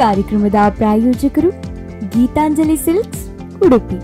ಕಾರ್ಯಕ್ರಮದ ಪ್ರಾಯೋಜಕರು Geethanjali silks Udupi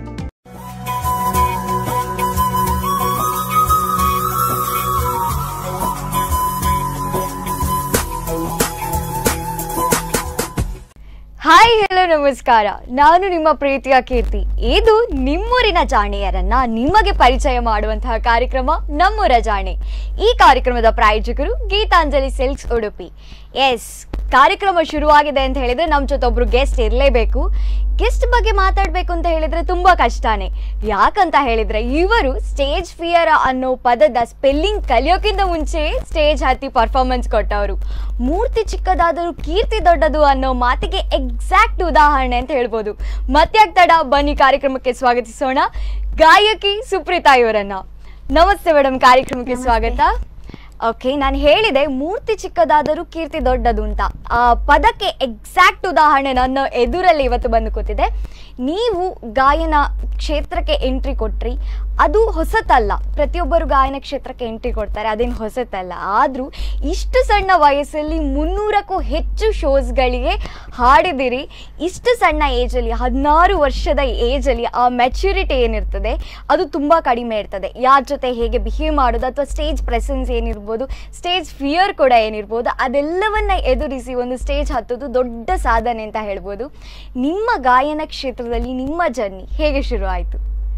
hi hello ನಮಸ್ಕಾರ ನಾನು ನಿಮ್ಮ ಪ್ರೀತಿಯ ಕೀರ್ತಿ ಇದು ನಿಮ್ಮೂರಿನ ಜಾಣಿಯರನ್ನ ನಿಮಗೆ ಪರಿಚಯ ಮಾಡುವಂತಹ ಕಾರ್ಯಕ್ರಮ ನಮ್ಮೂರ ಜಾಣೆ ಈ ಕಾರ್ಯಕ್ರಮದ ಪ್ರಾಯೋಜಕರು ಗೀತಾಂಜಲಿ ಸಿಲ್ಕ್ಸ್ ಉಡುಪಿ ಎಸ್ ಕಾರ್ಯಕ್ರಮ ಶುರುವಾಗಿದೆ ಅಂತ ಹೇಳಿದ್ರೆ ನಮ್ಮ ಜೊತೆ ಒಬ್ರು ಗೆಸ್ಟ್ ಇರಲೇಬೇಕು ಗೆಸ್ಟ್ ಬಗ್ಗೆ ಮಾತಾಡಬೇಕು ಅಂತ ಹೇಳಿದ್ರೆ ತುಂಬಾ ಕಷ್ಟನೇ ಯಾಕಂತ ಹೇಳಿದ್ರೆ ಇವರು ಸ್ಟೇಜ್ ಫಿಯರ್ ಅನ್ನೋ ಪದದ ಸ್ಪೆಲ್ಲಿಂಗ್ ಕಲಿಯೋಕ್ಕಿಂತ ಮುಂಚೆ ಸ್ಟೇಜ್ ಹತ್ತಿ ಪರ್ಫಾರ್ಮೆನ್ಸ್ ಕೊಟ್ಟವರು ಮೂರ್ತಿ ಚಿಕ್ಕದಾದರೂ ಕೀರ್ತಿ ದೊಡ್ಡದು ಅನ್ನೋ ಮಾತಿಗೆ ಎಕ್ಸಾಕ್ಟ್ ಉದಾಹರಣೆ ಅಂತ ಹೇಳ್ಬೋದು ಮತ್ತೆ ತಡ ಬನ್ನಿ ಕಾರ್ಯಕ್ರಮಕ್ಕೆ ಸ್ವಾಗತಿಸೋಣ ಗಾಯಕಿ ಸುಪ್ರೀತಾ ಇವರನ್ನ ನಮಸ್ತೆ ಮೇಡಮ್ ಕಾರ್ಯಕ್ರಮಕ್ಕೆ ಸ್ವಾಗತ ಓಕೆ ನಾನು ಹೇಳಿದೆ ಮೂರ್ತಿ ಚಿಕ್ಕದಾದರೂ ಕೀರ್ತಿ ದೊಡ್ಡದು ಅಂತ ಆ ಪದಕ್ಕೆ ಎಕ್ಸಾಕ್ಟ್ ಉದಾಹರಣೆ ನನ್ನ ಎದುರಲ್ಲಿ ಇವತ್ತು ಬಂದು ಕೂತಿದೆ ನೀವು ಗಾಯನ ಕ್ಷೇತ್ರಕ್ಕೆ ಎಂಟ್ರಿ ಕೊಟ್ರಿ ಅದು ಹೊಸತಲ್ಲ ಪ್ರತಿಯೊಬ್ಬರು ಗಾಯನ ಕ್ಷೇತ್ರಕ್ಕೆ ಎಂಟ್ರಿ ಕೊಡ್ತಾರೆ ಅದೇನು ಹೊಸತಲ್ಲ ಆದರೂ ಇಷ್ಟು ಸಣ್ಣ ವಯಸ್ಸಲ್ಲಿ ಮುನ್ನೂರಕ್ಕೂ ಹೆಚ್ಚು ಶೋಸ್ಗಳಿಗೆ ಹಾಡಿದಿರಿ ಇಷ್ಟು ಸಣ್ಣ ಏಜಲ್ಲಿ ಹದಿನಾರು ವರ್ಷದ ಏಜಲ್ಲಿ ಆ ಮೆಚ್ಯೂರಿಟಿ ಏನಿರ್ತದೆ ಅದು ತುಂಬ ಕಡಿಮೆ ಇರ್ತದೆ ಯಾರ ಜೊತೆ ಹೇಗೆ ಬಿಹೇವ್ ಮಾಡೋದು ಅಥವಾ ಸ್ಟೇಜ್ ಪ್ರೆಸೆನ್ಸ್ ಏನಿರ್ಬೋದು ಸ್ಟೇಜ್ ಫಿಯರ್ ಕೂಡ ಏನಿರ್ಬೋದು ಅದೆಲ್ಲವನ್ನ ಎದುರಿಸಿ ಒಂದು ಸ್ಟೇಜ್ ಹತ್ತೋದು ದೊಡ್ಡ ಸಾಧನೆ ಅಂತ ಹೇಳ್ಬೋದು ನಿಮ್ಮ ಗಾಯನ ಕ್ಷೇತ್ರದಲ್ಲಿ ನಿಮ್ಮ ಜರ್ನಿ ಹೇಗೆ ಶುರು ಆಯಿತು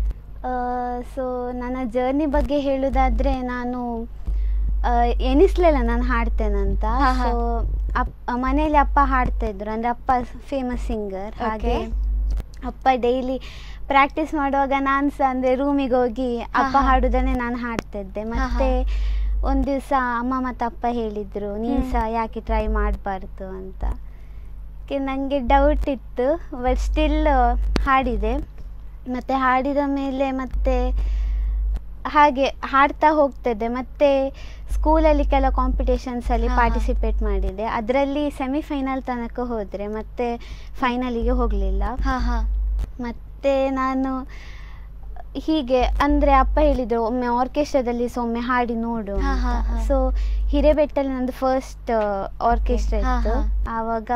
ಸೊ ನನ್ನ ಜರ್ನಿ ಬಗ್ಗೆ ಹೇಳೋದಾದ್ರೆ ನಾನು ಆ, ಎನಿಸ್ಲಿಲ್ಲ ನಾನು ಹಾಡ್ತೇನಂತ ಹಾ, ಹಾ. ಸೊ ಅಪ್ ಮನೆಯಲ್ಲಿ ಅಪ್ಪ ಹಾಡ್ತಾ ಇದ್ರು ಅಂದ್ರೆ ಅಪ್ಪ ಫೇಮಸ್ ಸಿಂಗರ್ ಹಾಗೆ Okay. ಅಪ್ಪ ಡೈಲಿ ಪ್ರಾಕ್ಟೀಸ್ ಮಾಡುವಾಗ ನಾನು ಸಹ ಅಂದ್ರೆ ರೂಮಿಗೆ ಹೋಗಿ ಅಪ್ಪ ಹಾ, ಹಾ. ಹಾಡುದನ್ನೇ ನಾನು ಹಾಡ್ತಿದ್ದೆ ಹಾ, ಹಾ. ಮತ್ತೆ ಒಂದ್ ದಿವಸ ಅಮ್ಮ ಮತ್ತು ಅಪ್ಪ ಹೇಳಿದ್ರು ನೀನು ಹ್ಮ್. ಸಹ ಯಾಕೆ ಟ್ರೈ ಮಾಡಬಾರ್ದು ಅಂತ ನನಗೆ ಡೌಟ್ ಇತ್ತು ಬಟ್ ಸ್ಟಿಲ್ ಹಾಡಿದೆ ಮತ್ತೆ ಹಾಡಿದ ಮೇಲೆ ಮತ್ತೆ ಹಾಗೆ ಹಾಡ್ತಾ ಹೋಗ್ತದೆ ಮತ್ತೆ ಸ್ಕೂಲಲ್ಲಿ ಕೆಲವು ಕಾಂಪಿಟೇಷನ್ಸ್ ಅಲ್ಲಿ ಹಾ, ಹಾ. ಪಾರ್ಟಿಸಿಪೇಟ್ ಮಾಡಿದೆ ಅದರಲ್ಲಿ ಸೆಮಿಫೈನಲ್ ತನಕ ಹೋದರೆ ಮತ್ತೆ ಫೈನಲಿಗೆ ಹೋಗಲಿಲ್ಲ ಹಾಂ ಹಾಂ ಮತ್ತೆ ನಾನು ಹೀಗೆ ಅಂದ್ರೆ ಅಪ್ಪ ಹೇಳಿದ್ರು ಒಮ್ಮೆ ಆರ್ಕೆಸ್ಟ್ರಾದಲ್ಲಿ ಸಹ ಒಮ್ಮೆ ಹಾಡಿ ನೋಡು ಹಾ, ಹಾ, ಹಾ. ಸೊ ಹಿರೇಬೆಟ್ಟಲ್ಲಿ ನಂದು ಫಸ್ಟ್ ಆರ್ಕೆಸ್ಟ್ರಾ ಹಾ, ಇತ್ತು ಹಾ. ಆವಾಗ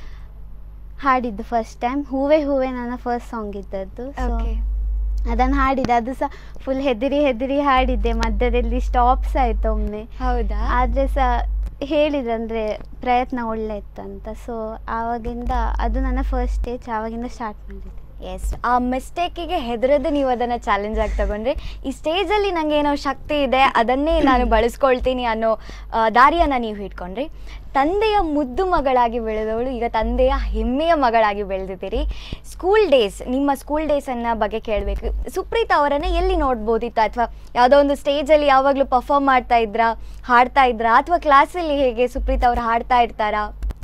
ಹಾಡಿದ್ದು ಫಸ್ಟ್ ಟೈಮ್ ಹೂವೆ ಹೂವೆ ನನ್ನ ಫಸ್ಟ್ ಸಾಂಗ್ ಇದ್ದದ್ದು ಸೊ ಓಕೆ ಅದನ್ನು ಹಾಡಿದೆ ಅದು ಸಹ ಫುಲ್ ಹೆದರಿ ಹೆದರಿ ಹಾಡಿದ್ದೆ ಮಧ್ಯದಲ್ಲಿ ಸ್ಟಾಪ್ಸ್ ಆಯ್ತು ಒಮ್ಮೆ ಹೌದಾ ಆದ್ರೆ ಸಹ ಹೇಳಿದ್ರು ಅಂದ್ರೆ ಪ್ರಯತ್ನ ಒಳ್ಳೆ ಇತ್ತಂತ ಸೊ ಆವಾಗಿಂದ ಅದು ನನ್ನ ಫಸ್ಟ್ ಸ್ಟೇಜ್ ಆವಾಗಿಂದ ಸ್ಟಾರ್ಟ್ ಮಾಡಿದೆ ಎಸ್ ಆ ಮಿಸ್ಟೇಕಿಗೆ ಹೆದರದೆ ನೀವು ಅದನ್ನು ಚಾಲೆಂಜ್ ಆಗಿ ತಗೊಂಡ್ರೆ ಈ ಸ್ಟೇಜಲ್ಲಿ ನನಗೆ ಏನೋ ಶಕ್ತಿ ಇದೆ ಅದನ್ನೇ ನಾನು ಬಳಸ್ಕೊಳ್ತೀನಿ ಅನ್ನೋ ಆ, ದಾರಿಯನ್ನ ನೀವು ಹಿಡ್ಕೊಂಡ್ರಿ ತಂದೆಯ ಮುದ್ದು ಮಗಳಾಗಿ ಬೆಳೆದವಳು ಈಗ ತಂದೆಯ ಹೆಮ್ಮೆಯ ಮಗಳಾಗಿ ಬೆಳೆದಿದ್ದೀರಿ ಸ್ಕೂಲ್ ಡೇಸ್ ನಿಮ್ಮ ಸ್ಕೂಲ್ ಡೇಸನ್ನ ಬಗ್ಗೆ ಕೇಳಬೇಕು ಸುಪ್ರೀತ್ ಅವರನ್ನ ಎಲ್ಲಿ ನೋಡ್ಬೋದಿತ್ತು ಅಥವಾ ಯಾವುದೋ ಒಂದು ಸ್ಟೇಜಲ್ಲಿ ಯಾವಾಗಲೂ ಪರ್ಫಾರ್ಮ್ ಮಾಡ್ತಾ ಇದ್ರಾ ಹಾಡ್ತಾ ಇದ್ರಾ ಅಥವಾ ಕ್ಲಾಸಲ್ಲಿ ಹೇಗೆ ಸುಪ್ರೀತ್ ಅವರು ಹಾಡ್ತಾ ಇರ್ತಾರಾ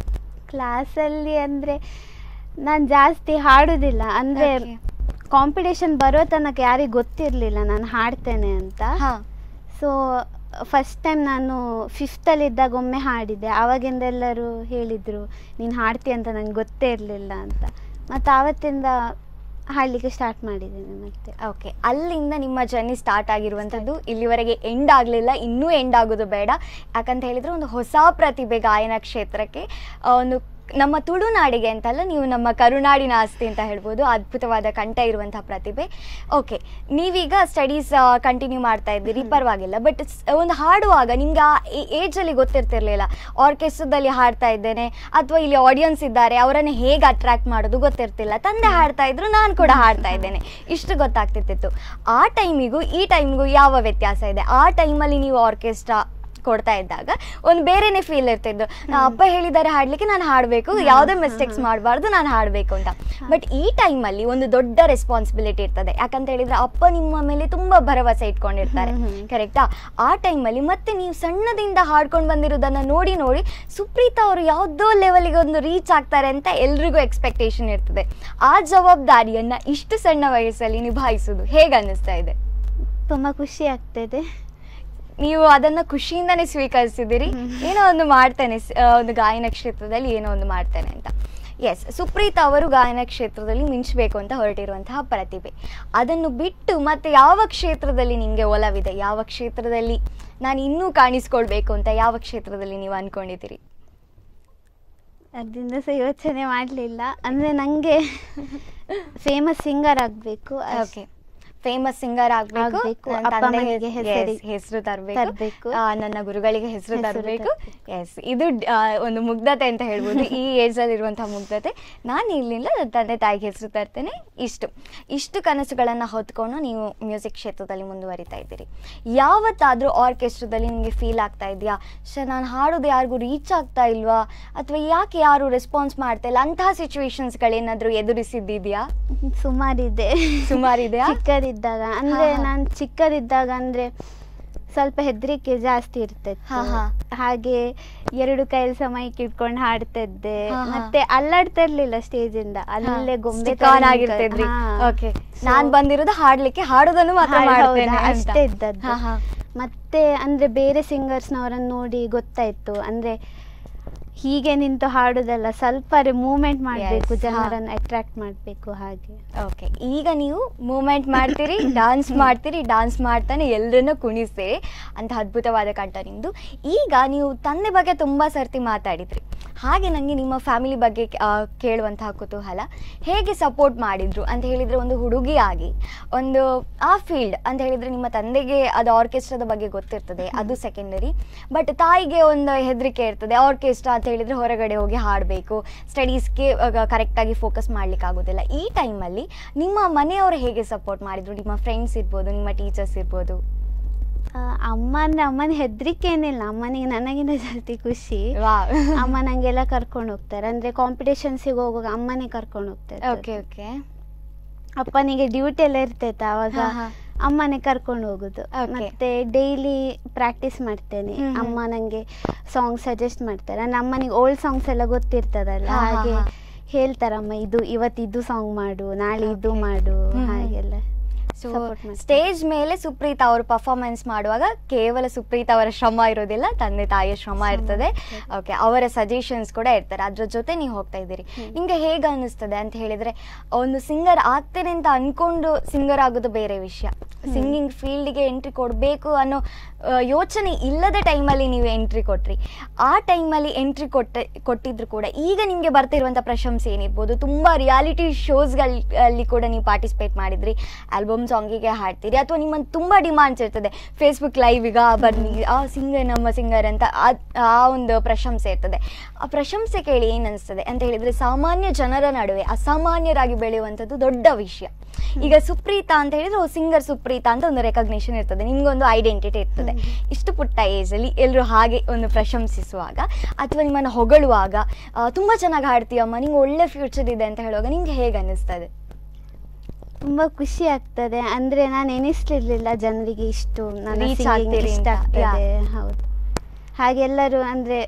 ಕ್ಲಾಸಲ್ಲಿ ಅಂದ್ರೆ ನಾನು ಜಾಸ್ತಿ ಹಾಡುದಿಲ್ಲ ಅಂದ್ರೆ Okay. ಕಾಂಪಿಟೇಷನ್ ಬರೋ ತನಕ ಯಾರಿಗೆ ಗೊತ್ತಿರಲಿಲ್ಲ ನಾನು ಹಾಡ್ತೇನೆ ಅಂತ ಹಾ ಸೊ ಫಸ್ಟ್ ಟೈಮ್ ನಾನು ಫಿಫ್ತಲ್ಲಿ ಇದ್ದಾಗ ಒಮ್ಮೆ ಹಾಡಿದೆ ಆವಾಗಿಂದ ಎಲ್ಲರೂ ಹೇಳಿದರು ನೀನು ಹಾಡ್ತೀಯ ಅಂತ ನಂಗೆ ಗೊತ್ತೇ ಇರಲಿಲ್ಲ ಅಂತ ಮತ್ತು ಆವತ್ತಿಂದ ಹಾಡಲಿಕ್ಕೆ ಸ್ಟಾರ್ಟ್ ಮಾಡಿದ್ದೇನೆ ಮತ್ತೆ ಓಕೆ ಅಲ್ಲಿಂದ ನಿಮ್ಮ ಜರ್ನಿ ಸ್ಟಾರ್ಟ್ ಆಗಿರುವಂಥದ್ದು ಇಲ್ಲಿವರೆಗೆ ಎಂಡ್ ಆಗಲಿಲ್ಲ ಇನ್ನೂ ಎಂಡ್ ಆಗೋದು ಬೇಡ ಯಾಕಂತ ಹೇಳಿದ್ರೆ ಒಂದು ಹೊಸ ಪ್ರತಿಭೆ ಗಾಯನ ಕ್ಷೇತ್ರಕ್ಕೆ ಆ, ಒಂದು ನಮ್ಮ ತುಳುನಾಡಿಗೆ ಅಂತಲ್ಲ ನೀವು ನಮ್ಮ ಕರುನಾಡಿನ ಆಸ್ತಿ ಅಂತ ಹೇಳ್ಬೋದು ಅದ್ಭುತವಾದ ಕಂಠ ಇರುವಂತಹ ಪ್ರತಿಭೆ ಓಕೆ ನೀವೀಗ ಸ್ಟಡೀಸ್ ಕಂಟಿನ್ಯೂ ಮಾಡ್ತಾ ಇದ್ದೀರಿ ಪರವಾಗಿಲ್ಲ ಬಟ್ ಒಂದು ಹಾಡುವಾಗ ನಿಮ್ಗೆ ಆ ಏಜಲ್ಲಿ ಗೊತ್ತಿರ್ತಿರ್ಲಿಲ್ಲ ಆರ್ಕೆಸ್ಟ್ರಾದಲ್ಲಿ ಹಾಡ್ತಾ ಇದ್ದೇನೆ ಅಥವಾ ಇಲ್ಲಿ ಆಡಿಯನ್ಸ್ ಇದ್ದಾರೆ ಅವರನ್ನು ಹೇಗೆ ಅಟ್ರಾಕ್ಟ್ ಮಾಡೋದು ಗೊತ್ತಿರ್ತಿಲ್ಲ ತಂದೆ ಹಾಡ್ತಾ ಇದ್ರು ನಾನು ಕೂಡ ಹಾಡ್ತಾ ಇದ್ದೇನೆ ಇಷ್ಟು ಗೊತ್ತಾಗ್ತಿತ್ತು ಆ ಟೈಮಿಗೂ ಈ ಟೈಮಿಗೂ ಯಾವ ವ್ಯತ್ಯಾಸ ಇದೆ ಆ ಟೈಮಲ್ಲಿ ನೀವು ಆರ್ಕೆಸ್ಟ್ರಾ ಕೊಡ್ತಾ ಇದ್ದಾಗ ಒಂದು ಬೇರೆನೇ ಫೀಲ್ ಇರ್ತಿದ್ದು ನಾ ಅಪ್ಪ ಹೇಳಿದ್ದಾರೆ ಹಾಡ್ಲಿಕ್ಕೆ ನಾನು ಹಾಡಬೇಕು ಯಾವುದೇ ಮಿಸ್ಟೇಕ್ಸ್ ಮಾಡಬಾರ್ದು ನಾನು ಹಾಡಬೇಕು ಅಂತ ಬಟ್ ಈ ಟೈಮಲ್ಲಿ ಒಂದು ದೊಡ್ಡ ರೆಸ್ಪಾನ್ಸಿಬಿಲಿಟಿ ಇರ್ತದೆ ಯಾಕಂತ ಹೇಳಿದ್ರೆ ಅಪ್ಪ ನಿಮ್ಮ ಮೇಲೆ ತುಂಬಾ ಭರವಸೆ ಇಟ್ಕೊಂಡಿರ್ತಾರೆ ಹ್ಮ್, ಹ್ಮ್. ಕರೆಕ್ಟಾ ಆ ಟೈಮಲ್ಲಿ ಮತ್ತೆ ನೀವು ಸಣ್ಣದಿಂದ ಹಾಡ್ಕೊಂಡು ಬಂದಿರೋದನ್ನ ನೋಡಿ ನೋಡಿ ಸುಪ್ರೀತಾ ಅವರು ಯಾವುದೋ ಲೆವೆಲ್ಗೆ ಒಂದು ರೀಚ್ ಆಗ್ತಾರೆ ಅಂತ ಎಲ್ರಿಗೂ ಎಕ್ಸ್ಪೆಕ್ಟೇಷನ್ ಇರ್ತದೆ ಆ ಜವಾಬ್ದಾರಿಯನ್ನ ಇಷ್ಟು ಸಣ್ಣ ವಯಸ್ಸಲ್ಲಿ ನಿಭಾಯಿಸೋದು ಹೇಗೆ ಅನ್ನಿಸ್ತಾ ಇದೆ ತುಂಬ ಖುಷಿ ಆಗ್ತದೆ ನೀವು ಅದನ್ನ ಖುಷಿಯಿಂದನೇ ಸ್ವೀಕರಿಸಿದಿರಿ ಏನೋ ಒಂದು ಮಾಡ್ತೇನೆ ಸ್- ಆ, ಒಂದು ಗಾಯನ ಕ್ಷೇತ್ರದಲ್ಲಿ ಏನೋ ಒಂದು ಮಾಡ್ತೇನೆ ಅಂತ ಎಸ್ ಸುಪ್ರೀತ್ ಅವರು ಗಾಯನ ಕ್ಷೇತ್ರದಲ್ಲಿ ಮಿಂಚಬೇಕು ಅಂತ ಹೊರಟಿರುವಂತಹ ಪ್ರತಿಭೆ ಅದನ್ನು ಬಿಟ್ಟು ಮತ್ತೆ ಯಾವ ಕ್ಷೇತ್ರದಲ್ಲಿ ನಿಮಗೆ ಒಲವಿದೆ ಯಾವ ಕ್ಷೇತ್ರದಲ್ಲಿ ನಾನು ಇನ್ನೂ ಕಾಣಿಸ್ಕೊಳ್ಬೇಕು ಅಂತ ಯಾವ ಕ್ಷೇತ್ರದಲ್ಲಿ ನೀವು ಅನ್ಕೊಂಡಿದ್ದೀರಿ ಅದರಿಂದ ಸಹ ಯೋಚನೆ ಮಾಡಲಿಲ್ಲ ಅಂದರೆ ನನಗೆ ಫೇಮಸ್ ಸಿಂಗರ್ ಆಗಬೇಕು ಓಕೆ ಫೇಮಸ್ ಸಿಂಗರ್ ಆಗ್ಬೇಕು ಆಗ್ಬೇಕು, ನನ್ನ ಅಪ್ಪ ತಂದೆ ಅಮ್ಮನಿಗೆ ಹೆಸ್- ಹೆಸರಿ- yes, ಹೆಸರು ತರಬೇಕು ತರ್ಬೇಕು. ನನ್ನ ಗುರುಗಳಿಗೆ ಹೆಸರು ಹೆಸರು ತರಬೇಕು ತರ್ಬೇಕು. ಎಸ್ ಇದು ಆ, ಒಂದು ಮುಗ್ಧತೆ ಅಂತ ಹೇಳ್ಬೋದು ಈ ಏಜ್ ಅಲ್ಲಿ ಇರುವಂತಹ ಮುಗ್ಧತೆ ನಾನು ಇರ್ಲಿಲ್ಲ ನನ್ನ ತಂದೆ ತಾಯಿಗೆ ಹೆಸರು ತರ್ತೇನೆ ಇಷ್ಟು ಇಷ್ಟು ಕನಸುಗಳನ್ನ ಹೊತ್ಕೊಂಡು ನೀವು ಮ್ಯೂಸಿಕ್ ಕ್ಷೇತ್ರದಲ್ಲಿ ಮುಂದುವರಿತಾ ಇದ್ದೀರಿ ಯಾವತ್ತಾದ್ರೂ ಆರ್ಕೆಸ್ಟ್ರಾದಲ್ಲಿ ನಿಮಗೆ ಫೀಲ್ ಆಗ್ತಾ ಇದೆಯಾ ಶ ನಾನು ಹಾಡೋದು ಯಾರಿಗೂ ರೀಚ್ ಆಗ್ತಾ ಇಲ್ವಾ ಅಥವಾ ಯಾಕೆ ಯಾರು ರೆಸ್ಪಾನ್ಸ್ ಮಾಡ್ತಾ ಇಲ್ಲ ಅಂತಹ ಸಿಚುವೇಶನ್ಸ್ಗಳೇನಾದ್ರೂ ಎದುರಿಸಿದ್ದಿದ್ಯಾ ಸುಮಾರಿದೆ ಸುಮಾರಿದೆಯಾ ಚಿಕ್ಕದಿದ್ದಾಗ ಅಂದ್ರೆ ಹಾ, ಹಾ. ನಾನು ಚಿಕ್ಕದಿದ್ದಾಗ ಅಂದ್ರೆ ಸ್ವಲ್ಪ ಹೆದರಿಕೆ ಜಾಸ್ತಿ ಇರ್ತಿತ್ತು ಹಾ, ಹಾ. ಹಾಗೆ ಎರಡು ಕೈಯಲ್ಲಿ ಸಹ ಮೈಕ್ ಇಟ್ಕೊಂಡು ಹಾಡ್ತಾ ಇದ್ದೆ ಹಾ, ಹಾ. ಮತ್ತೆ ಅಲ್ಲಾಡ್ತಾ ಇರ್ಲಿಲ್ಲ ಸ್ಟೇಜ್ ಇಂದ ಅಲ್ಲೇ ಗೊಂಬೆ Stick on ಆಗಿರ್ತಿದ್ರಿ ಓಕೆ ನಾನ್ ಬಂದಿರೋದು ಹಾಡ್ಲಿಕ್ಕೆ ಹಾಡೋದನ್ನು ಮಾತ್ರ ಮಾಡ್ತೇನೆ ಅಂತ. ಅಷ್ಟೇ ಇದ್ದದ್ದು ಹಾ, ಹಾ. ಮತ್ತೆ ಅಂದ್ರೆ ಬೇರೆ ಸಿಂಗರ್ಸ್ನವರನ್ನು ನೋಡಿ ಗೊತ್ತಾಯ್ತು ಅಂದ್ರೆ ಹೀಗೆ ನಿಂತು ಹಾಡುದಲ್ಲ ಸ್ವಲ್ಪ ಮೂವ್ಮೆಂಟ್ ಮಾಡಬೇಕು Yes, ಹಾ. ಜನರನ್ನು ಅಟ್ರಾಕ್ಟ್ ಮಾಡಬೇಕು ಹಾಗೆ ಓಕೆ ಈಗ ನೀವು ಮೂಮೆಂಟ್ ಮಾಡ್ತೀರಿ ಡಾನ್ಸ್ ಮಾಡ್ತೀರಿ ಡಾನ್ಸ್ ಮಾಡ್ತಾನೆ ಎಲ್ಲರನ್ನೂ ಕುಣಿಸ್ತೀರಿ ಅಂತ ಅದ್ಭುತವಾದ ಕಂಠ ನಿಮ್ದು ಈಗ ನೀವು ತಂದೆ ಬಗ್ಗೆ ತುಂಬಾ ಸರ್ತಿ ಮಾತಾಡಿದ್ರಿ ಹಾಗೆ ನನಗೆ ನಿಮ್ಮ ಫ್ಯಾಮಿಲಿ ಬಗ್ಗೆ ಆ, ಕೇಳುವಂತಹ ಕುತೂಹಲ ಹೇಗೆ ಸಪೋರ್ಟ್ ಮಾಡಿದ್ರು ಅಂತ ಹೇಳಿದ್ರೆ ಒಂದು ಹುಡುಗಿಯಾಗಿ ಒಂದು ಆ ಫೀಲ್ಡ್ ಅಂತ ಹೇಳಿದ್ರೆ ನಿಮ್ಮ ತಂದೆಗೆ ಅದು ಆರ್ಕೆಸ್ಟ್ರಾದ ಬಗ್ಗೆ ಗೊತ್ತಿರ್ತದೆ ಅದು ಸೆಕೆಂಡರಿ ಬಟ್ ತಾಯಿಗೆ ಒಂದು ಹೆದರಿಕೆ ಇರ್ತದೆ ಆರ್ಕೆಸ್ಟ್ರಾ ಅಂತ ಹೇಳಿದ್ರೆ ಹೊರಗಡೆ ಹೋಗಿ ಹಾಡಬೇಕು ಸ್ಟಡೀಸ್ಗೆ ಕರೆಕ್ಟಾಗಿ ಫೋಕಸ್ ಮಾಡ್ಲಿಕ್ಕೆ ಆಗೋದಿಲ್ಲ ಈ ಟೈಮಲ್ಲಿ ನಿಮ್ಮ ಮನೆಯವರು ಹೇಗೆ ಸಪೋರ್ಟ್ ಮಾಡಿದ್ರು ನಿಮ್ಮ ಫ್ರೆಂಡ್ಸ್ ಇರ್ಬೋದು ನಿಮ್ಮ ಟೀಚರ್ಸ್ ಇರ್ಬೋದು ಆ, ಅಮ್ಮ ಅಂದ್ರೆ ಅಮ್ಮನ ಹೆದರಿಕೆ ಏನಿಲ್ಲ ಅಮ್ಮನಿಗೆ ನನಗಿಂತ ಜಾಸ್ತಿ ಖುಷಿ ವಾ ಅಮ್ಮ ನಂಗೆಲ್ಲ ಕರ್ಕೊಂಡು ಹೋಗ್ತಾರೆ ಅಂದ್ರೆ ಕಾಂಪಿಟೇಷನ್ಸಿಗೆ ಹೋಗುವಾಗ ಅಮ್ಮನೇ ಕರ್ಕೊಂಡು ಹೋಗ್ತಾರೆ ಓಕೆ ಓಕೆ ಅಪ್ಪನಿಗೆ ಡ್ಯೂಟಿ ಎಲ್ಲ ಇರ್ತೈತೆ ಅವಾಗ ಹಾ, ಹಾ. ಅಮ್ಮನೇ ಕರ್ಕೊಂಡು ಹೋಗುದು Okay. ಮತ್ತೆ ಡೈಲಿ ಪ್ರಾಕ್ಟೀಸ್ ಮಾಡ್ತೇನೆ ಹ್ಮ್ ಹ್ಮ್. ಅಮ್ಮ ನಂಗೆ ಸಾಂಗ್ ಸಜೆಸ್ಟ್ ಮಾಡ್ತಾರೆ ಅಂದ್ರೆ ಅಮ್ಮನಿಗೆ ಓಲ್ಡ್ ಸಾಂಗ್ಸ್ ಎಲ್ಲ ಗೊತ್ತಿರ್ತದಲ್ಲ ಹಾ, ಹಾ, ಹಾಗೆ ಹಾ. ಹೇಳ್ತಾರಮ್ಮ ಇದು ಇವತ್ತು ಇದು ಸಾಂಗ್ ಮಾಡು ನಾಳೆ ಇದು Okay. ಮಾಡು ಹ್ಮ್ ಹ್ಮ್. ಹಾಗೆಲ್ಲ ಸೊ Support ಮಾಡ್ತಾರೆ. ಸ್ಟೇಜ್ ಮೇಲೆ ಸುಪ್ರೀತ್ ಅವರು ಪರ್ಫಾರ್ಮೆನ್ಸ್ ಮಾಡುವಾಗ ಕೇವಲ ಸುಪ್ರೀತ್ ಅವರ ಶ್ರಮ ಇರೋದಿಲ್ಲ ತಂದೆ ತಾಯಿಯ ಶ್ರಮ ಶ್ರಮ ಇರ್ತದೆ ಇರ್ತದೆ. ಓಕೆ ಅವರ ಸಜೆಷನ್ಸ್ ಕೂಡ ಇರ್ತಾರೆ ಅದ್ರ ಜೊತೆ ನೀವು ಹೋಗ್ತಾ ಇದ್ದೀರಿ ನಿಮ್ಗೆ ಹೇಗೆ ಅನ್ನಿಸ್ತದೆ ಅಂತ ಹೇಳಿದ್ರೆ ಒಂದು ಸಿಂಗರ್ ಆಗ್ತೇನೆ ಅಂತ ಅನ್ಕೊಂಡು ಸಿಂಗರ್ ಆಗೋದು ಬೇರೆ ವಿಷಯ ಸಿಂಗಿಂಗ್ ಫೀಲ್ಡ್ಗೆ ಎಂಟ್ರಿ ಕೊಡಬೇಕು ಅನ್ನೋ ಆ, ಯೋಚನೆ ಇಲ್ಲದ ಟೈಮಲ್ಲಿ ನೀವು ಎಂಟ್ರಿ ಕೊಟ್ರಿ ಆ ಟೈಮಲ್ಲಿ ಎಂಟ್ರಿ ಕೊಟ್ಟ ಕೊಟ್ಟಿದ್ರು ಕೂಡ ಈಗ ನಿಮಗೆ ಬರ್ತಿರುವಂಥ ಪ್ರಶಂಸೆ ಏನಿರ್ಬೋದು ತುಂಬ ರಿಯಾಲಿಟಿ ಶೋಸ್ಗಳಲ್ಲಿ ಕೂಡ ನೀವು ಪಾರ್ಟಿಸಿಪೇಟ್ ಮಾಡಿದ್ರಿ ಆಲ್ಬಮ್ ಸಾಂಗಿಗೆ ಹಾಡ್ತೀರಿ ಅಥವಾ ನಿಮ್ಮನ್ನು ತುಂಬ ಡಿಮಾಂಡ್ಸ್ ಇರ್ತದೆ ಫೇಸ್ಬುಕ್ ಲೈವಿಗ ಬನ್ನಿ ಆ ಸಿಂಗರ್ ನಮ್ಮ ಸಿಂಗರ್ ಅಂತ ಆ- ಆ ಒಂದು ಪ್ರಶಂಸೆ ಇರ್ತದೆ ಆ ಪ್ರಶಂಸೆ ಕೇಳಿ ಏನು ಅನಿಸ್ತದೆ ಅಂತ ಹೇಳಿದ್ರೆ ಸಾಮಾನ್ಯ ಜನರ ನಡುವೆ ಅಸಾಮಾನ್ಯರಾಗಿ ಬೆಳೆಯುವಂಥದ್ದು ದೊಡ್ಡ ವಿಷಯ ಈಗ ಸುಪ್ರೀತಾ ಅಂತ ಹೇಳಿದ್ರೆ ಸಿಂಗರ್ ಸುಪ್ರೀತಾ ಅಂತ ಒಂದು ರೆಕಗ್ನೇಷನ್ ಇರ್ತದೆ ನಿಮ್ಗೊಂದು ಐಡೆಂಟಿಟಿ ಇರ್ತದೆ ಇಷ್ಟು ಪುಟ್ಟ ಏಜಲ್ಲಿ ಎಲ್ಲರೂ ಹಾಗೆ ಒಂದು ಪ್ರಶಂಸಿಸುವಾಗ ಅಥವಾ ನಿಮ್ಮನ್ನು ಹೊಗಳುವಾಗ ಆ, ತುಂಬಾ ಚೆನ್ನಾಗಿ ಹಾಡ್ತೀಯಮ್ಮ ನಿಂಗೆ ಒಳ್ಳೆ ಫ್ಯೂಚರ್ ಇದೆ ಅಂತ ಹೇಳುವಾಗ ನಿಮ್ಗೆ ಹೇಗೆ ಅನ್ನಿಸ್ತದೆ ತುಂಬಾ ಖುಷಿ ಆಗ್ತದೆ ಅಂದ್ರೆ ನಾನು ಎನಿಸ್ಲಿರ್ಲಿಲ್ಲ ಜನರಿಗೆ ಇಷ್ಟು ನನ್ನ Reach singing ಆಗ್ತೀರಿ ಇಷ್ಟ ಅಂತ. ಆಗ್ತದೆ ಹೌದು ಹಾಗೆ ಎಲ್ಲರೂ ಅಂದ್ರೆ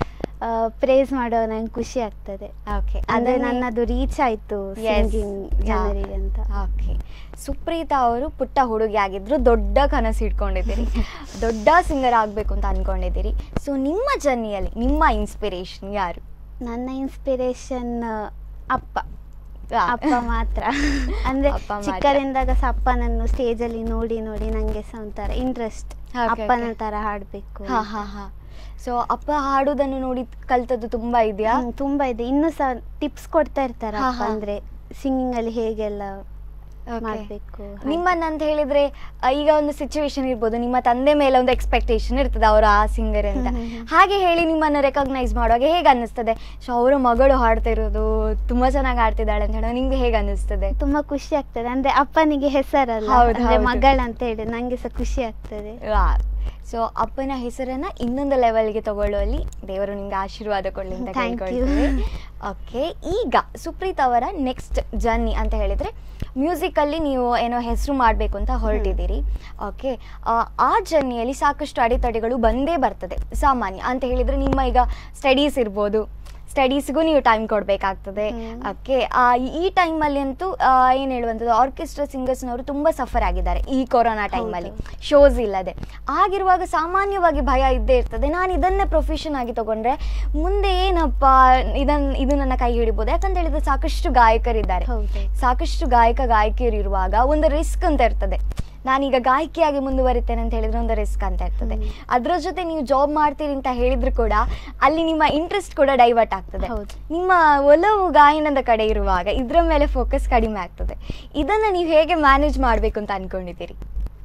ಪ್ರೇಸ್ ಮಾಡೋ ನಂಗೆ ಖುಷಿ ಆಗ್ತದೆ ಓಕೆ ಅಂದ್ರೆ ನನ್ನದು ರೀಚ್ ಆಯ್ತು Yes. Singing Yeah. ಜನರಿಗೆ ಅಂತ ಓಕೆ ಸುಪ್ರೀತಾ ಅವರು ಪುಟ್ಟ ಹುಡುಗಿ ಆಗಿದ್ರು ದೊಡ್ಡ ಕನಸು ಇಟ್ಕೊಂಡಿದ್ದೀರಿ ದೊಡ್ಡ ಸಿಂಗರ್ ಆಗಬೇಕು ಅಂತ ಅನ್ಕೊಂಡಿದ್ದೀರಿ ಸೊ ನಿಮ್ಮ ಜರ್ನಿಯಲ್ಲಿ ನಿಮ್ಮ ಇನ್ಸ್ಪಿರೇಷನ್ ಯಾರು ನನ್ನ ಇನ್ಸ್ಪಿರೇಷನ್ ಅಪ್ಪ ಆ, ಅಪ್ಪ ಮಾತ್ರ ಅಂದ್ರೆ ಅಪ್ಪ ಮಾತ್ರ. ಚಿಕ್ಕದಿಂದಾಗ ಸಹ ಅಪ್ಪನನ್ನು ಸ್ಟೇಜ್ ಅಲ್ಲಿ ನೋಡಿ ನೋಡಿ ನಂಗೆ ಸಹ ಒಂಥರ ಇಂಟ್ರೆಸ್ಟ್ Okay, ಅಪ್ಪನ okay. ತರ ಹಾಡ್ಬೇಕು ಹಾ ಹಾ ಹಾ ಸೊ ಅಪ್ಪ ಹಾಡೋದನ್ನು ನೋಡಿ ಕಲ್ತದ್ದು ತುಂಬಾ ಇದೆಯಾ ಹ್ಮ್, ತುಂಬಾ ಇದೆ ಇನ್ನು ಸಹ ಟಿಪ್ಸ್ ಕೊಡ್ತಾ ಇರ್ತಾರೆ ಹಾ, ಅಪ್ಪ ಹಾ. ಅಂದ್ರೆ ಸಿಂಗಿಂಗ್ ಅಲ್ಲಿ ಹೇಗೆಲ್ಲ Okay. ಮಾಡ್ಬೇಕು ಹಾಗೆ. ನಿಮ್ಮನ್ನಂತ ಹೇಳಿದ್ರೆ ಆ, ಈಗ ಒಂದು ಸಿಚುವೇಶನ್ ಇರ್ಬೋದು ನಿಮ್ಮ ತಂದೆ ಮೇಲೆ ಒಂದು ಎಕ್ಸ್ಪೆಕ್ಟೇಷನ್ ಇರ್ತದೆ ಅವರು ಆ ಸಿಂಗರ್ ಅಂತ ಹ್ಮ್, ಹ್ಮ್, ಹ್ಮ್. ಹಾಗೆ ಹೇಳಿ ನಿಮ್ಮನ್ನು ರೆಕಗ್ನೈಸ್ ಮಾಡುವಾಗ ಹೇಗೆ ಅನ್ನಿಸ್ತದೆ ಸೊ ಅವರ ಮಗಳು ಹಾಡ್ತಾ ಇರೋದು ತುಂಬಾ ಚೆನ್ನಾಗಿ ಹಾಡ್ತಿದ್ದಾಳೆ ಅಂತ ಹೇಳೋ ನಿಮ್ಗೆ ಹೇಗೆ ಅನ್ನಿಸ್ತದೆ ತುಂಬಾ ಖುಷಿ ಆಗ್ತದೆ ಅಂದ್ರೆ ಅಪ್ಪನಿಗೆ ಹೆಸರಲ್ಲ ಹೌದು, ಅಂದ್ರೆ ಹೌದು. ಮಗಳಂತ ಹೇಳಿ ನಂಗೆ ಸಹ ಖುಷಿ ಆಗ್ತದೆ ಸೊ ಅಪ್ಪನ ಹೆಸರನ್ನ ಇನ್ನೊಂದು ಲೆವೆಲ್ಗೆ ತಗೊಳ್ಳುವಲ್ಲಿ ದೇವರು ನಿಮ್ಗೆ ಆಶೀರ್ವಾದ ಕೊಡಲಿ ಅಂತ Thank you. ಕೇಳ್ಕೊಳ್ತೀವಿ ಓಕೆ ಈಗ ಸುಪ್ರೀತ್ ಅವರ ನೆಕ್ಸ್ಟ್ ಜರ್ನಿ ಅಂತ ಹೇಳಿದ್ರೆ ಮ್ಯೂಸಿಕ್ ಅಲ್ಲಿ ನೀವು ಏನೋ ಹೆಸರು ಮಾಡಬೇಕು ಅಂತ ಹೊರಟಿದ್ದೀರಿ ಓಕೆ ಆ ಜರ್ನಿಯಲ್ಲಿ ಸಾಕಷ್ಟು ಅಡೆತಡೆಗಳು ಬಂದೇ ಬರ್ತದೆ ಸಾಮಾನ್ಯ ಅಂತ ಹೇಳಿದ್ರೆ ನಿಮ್ಮ ಈಗ ಸ್ಟಡೀಸ್ ಇರ್ಬೋದು ಸ್ಟಡೀಸ್ಗೂ ನೀವು ಟೈಮ್ ಕೊಡಬೇಕಾಗ್ತದೆ ಹ್ಮ್. ಓಕೆ ಈ ಟೈಮಲ್ಲಿ ಅಂತೂ ಏನು ಹೇಳುವಂಥದ್ದು ಆರ್ಕೆಸ್ಟ್ರಾ ಸಿಂಗರ್ಸ್ನವರು ತುಂಬ ಸಫರ್ ಆಗಿದ್ದಾರೆ ಈ ಕೊರೋನಾ ಟೈಮಲ್ಲಿ ಶೋಸ್ ಇಲ್ಲದೆ ಆಗಿರುವಾಗ ಸಾಮಾನ್ಯವಾಗಿ ಭಯ ಇದ್ದೇ ಇರ್ತದೆ ನಾನು ಇದನ್ನೇ ಪ್ರೊಫೆಷನ್ ಆಗಿ ತಗೊಂಡ್ರೆ ಮುಂದೆ ಏನಪ್ಪ ಇದನ್ ಇದು ನನ್ನ ಕೈ ಹಿಡಿಬೋದು ಯಾಕಂತ ಹೇಳಿದ್ರೆ ಸಾಕಷ್ಟು ಗಾಯಕರಿದ್ದಾರೆ ಹೌದು ಸಾಕಷ್ಟು ಗಾಯಕ ಗಾಯಕಿಯರು ಇರುವಾಗ ಒಂದು ರಿಸ್ಕ್ ಅಂತ ಇರ್ತದೆ ನಾನೀಗ ಗಾಯಕಿಯಾಗಿ ಮುಂದುವರಿತೇನೆ ಅಂತ ಹೇಳಿದ್ರೆ ಒಂದು ರಿಸ್ಕ್ ಅಂತ ಇರ್ತದೆ ಅದ್ರ ಜೊತೆ ನೀವು ಜಾಬ್ ಮಾಡ್ತೀರಿ ಅಂತ ಹೇಳಿದ್ರು ಕೂಡ ಅಲ್ಲಿ ನಿಮ್ಮ ಇಂಟ್ರೆಸ್ಟ್ ಕೂಡ ಡೈವರ್ಟ್ ಆಗ್ತದೆ ಹೌದು. ನಿಮ್ಮ ಒಲವು ಗಾಯನದ ಕಡೆ ಇರುವಾಗ ಇದ್ರ ಮೇಲೆ ಫೋಕಸ್ ಕಡಿಮೆ ಆಗ್ತದೆ ಇದನ್ನ ನೀವು ಹೇಗೆ ಮ್ಯಾನೇಜ್ ಮಾಡಬೇಕು ಅಂತ ಅನ್ಕೊಂಡಿದ್ದೀರಿ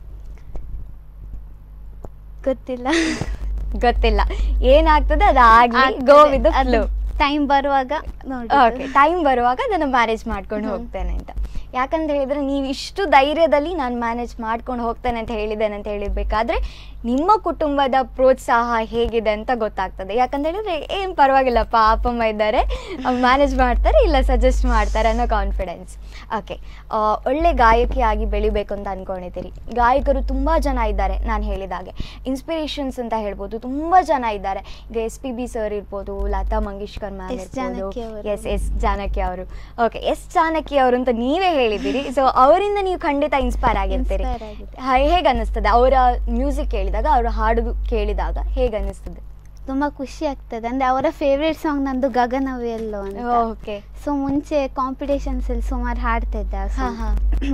ಗೊತ್ತಿಲ್ಲ ಗೊತ್ತಿಲ್ಲ ಏನಾಗ್ತದೆ ಅದಾಗ್ಲಿ ಗೋ ವಿತ್ ಫ್ಲೋ ಟೈಮ್ ಬರುವಾಗ ಓಕೆ ಟೈಮ್ ಬರುವಾಗ ಅದನ್ನು ಮ್ಯಾನೇಜ್ ಮಾಡ್ಕೊಂಡು ಹೋಗ್ತೇನೆ ಅಂತ ಯಾಕಂತ ಹೇಳಿದ್ರೆ ನೀವು ಇಷ್ಟು ಧೈರ್ಯದಲ್ಲಿ ನಾನು ಮ್ಯಾನೇಜ್ ಮಾಡ್ಕೊಂಡು ಹೋಗ್ತೇನೆ ಅಂತ ಹೇಳಿದ್ದೇನೆ ಅಂತ ಹೇಳಿರ್ಬೇಕಾದ್ರೆ ನಿಮ್ಮ ಕುಟುಂಬದ ಪ್ರೋತ್ಸಾಹ ಹೇಗಿದೆ ಅಂತ ಗೊತ್ತಾಗ್ತದೆ ಯಾಕಂತ ಹೇಳಿದ್ರೆ ಏನು ಪರವಾಗಿಲ್ಲಪ್ಪ ಅಪ್ಪಮ್ಮ ಇದ್ದಾರೆ ಮ್ಯಾನೇಜ್ ಮಾಡ್ತಾರೆ ಇಲ್ಲ ಸಜೆಸ್ಟ್ ಮಾಡ್ತಾರೆ ಅನ್ನೋ ಕಾನ್ಫಿಡೆನ್ಸ್ ಓಕೆ ಒಳ್ಳೆ ಗಾಯಕಿಯಾಗಿ ಬೆಳಿಬೇಕು ಅಂತ ಅನ್ಕೊಂಡಿದ್ದೀರಿ ಗಾಯಕರು ತುಂಬ ಜನ ಇದ್ದಾರೆ ನಾನು ಹೇಳಿದಾಗೆ ಇನ್ಸ್ಪಿರೇಷನ್ಸ್ ಅಂತ ಹೇಳ್ಬೋದು ತುಂಬ ಜನ ಇದ್ದಾರೆ ಈಗ ಎಸ್ ಪಿ ಬಿ ಸರ್ ಇರ್ಬೋದು ಲತಾ ಮಂಗೇಶ್ಕರ್ ಮ್ಯಾಮ್ ಎಸ್ ಜಾನಕಿ ಅವರು. ಎಸ್ ಎಸ್ ಜಾನಕಿ ಅವರು ಓಕೆ ಎಸ್ ಜಾನಕಿ ಅವರು ಅಂತ ನೀವೇ ಹೇಳಿದ್ದೀರಿ ಸೊ ಅವರಿಂದ ನೀವು ಖಂಡಿತ ಇನ್ಸ್ಪೈರ್ ಆಗಿರ್ತೀರಿ Inspire ಆಗಿದೆ. ಹೇಗೆ ಅನ್ನಿಸ್ತದೆ ಅವರ ಮ್ಯೂಸಿಕ್ ಕೇಳಿದಾಗ ಅವರ ಹಾಡು ಕೇಳಿದಾಗ ಹೇಗೆ ಅನ್ನಿಸ್ತದೆ ತುಂಬಾ ಖುಷಿ ಆಗ್ತದೆ ಅಂದ್ರೆ ಅವರ ಫೇವ್ರೇಟ್ ಸಾಂಗ್ ನಂದು ಗಗನವೇ ಎಲ್ಲೋ ಅಂತ ಓಕೆ ಸೊ ಮುಂಚೆ ಕಾಂಪಿಟೇಷನ್ಸ್ ಅಲ್ಲಿ ಸುಮಾರು ಹಾಡ್ತಿದ್ದೆ ಆ ಹಾ song. ಹಾ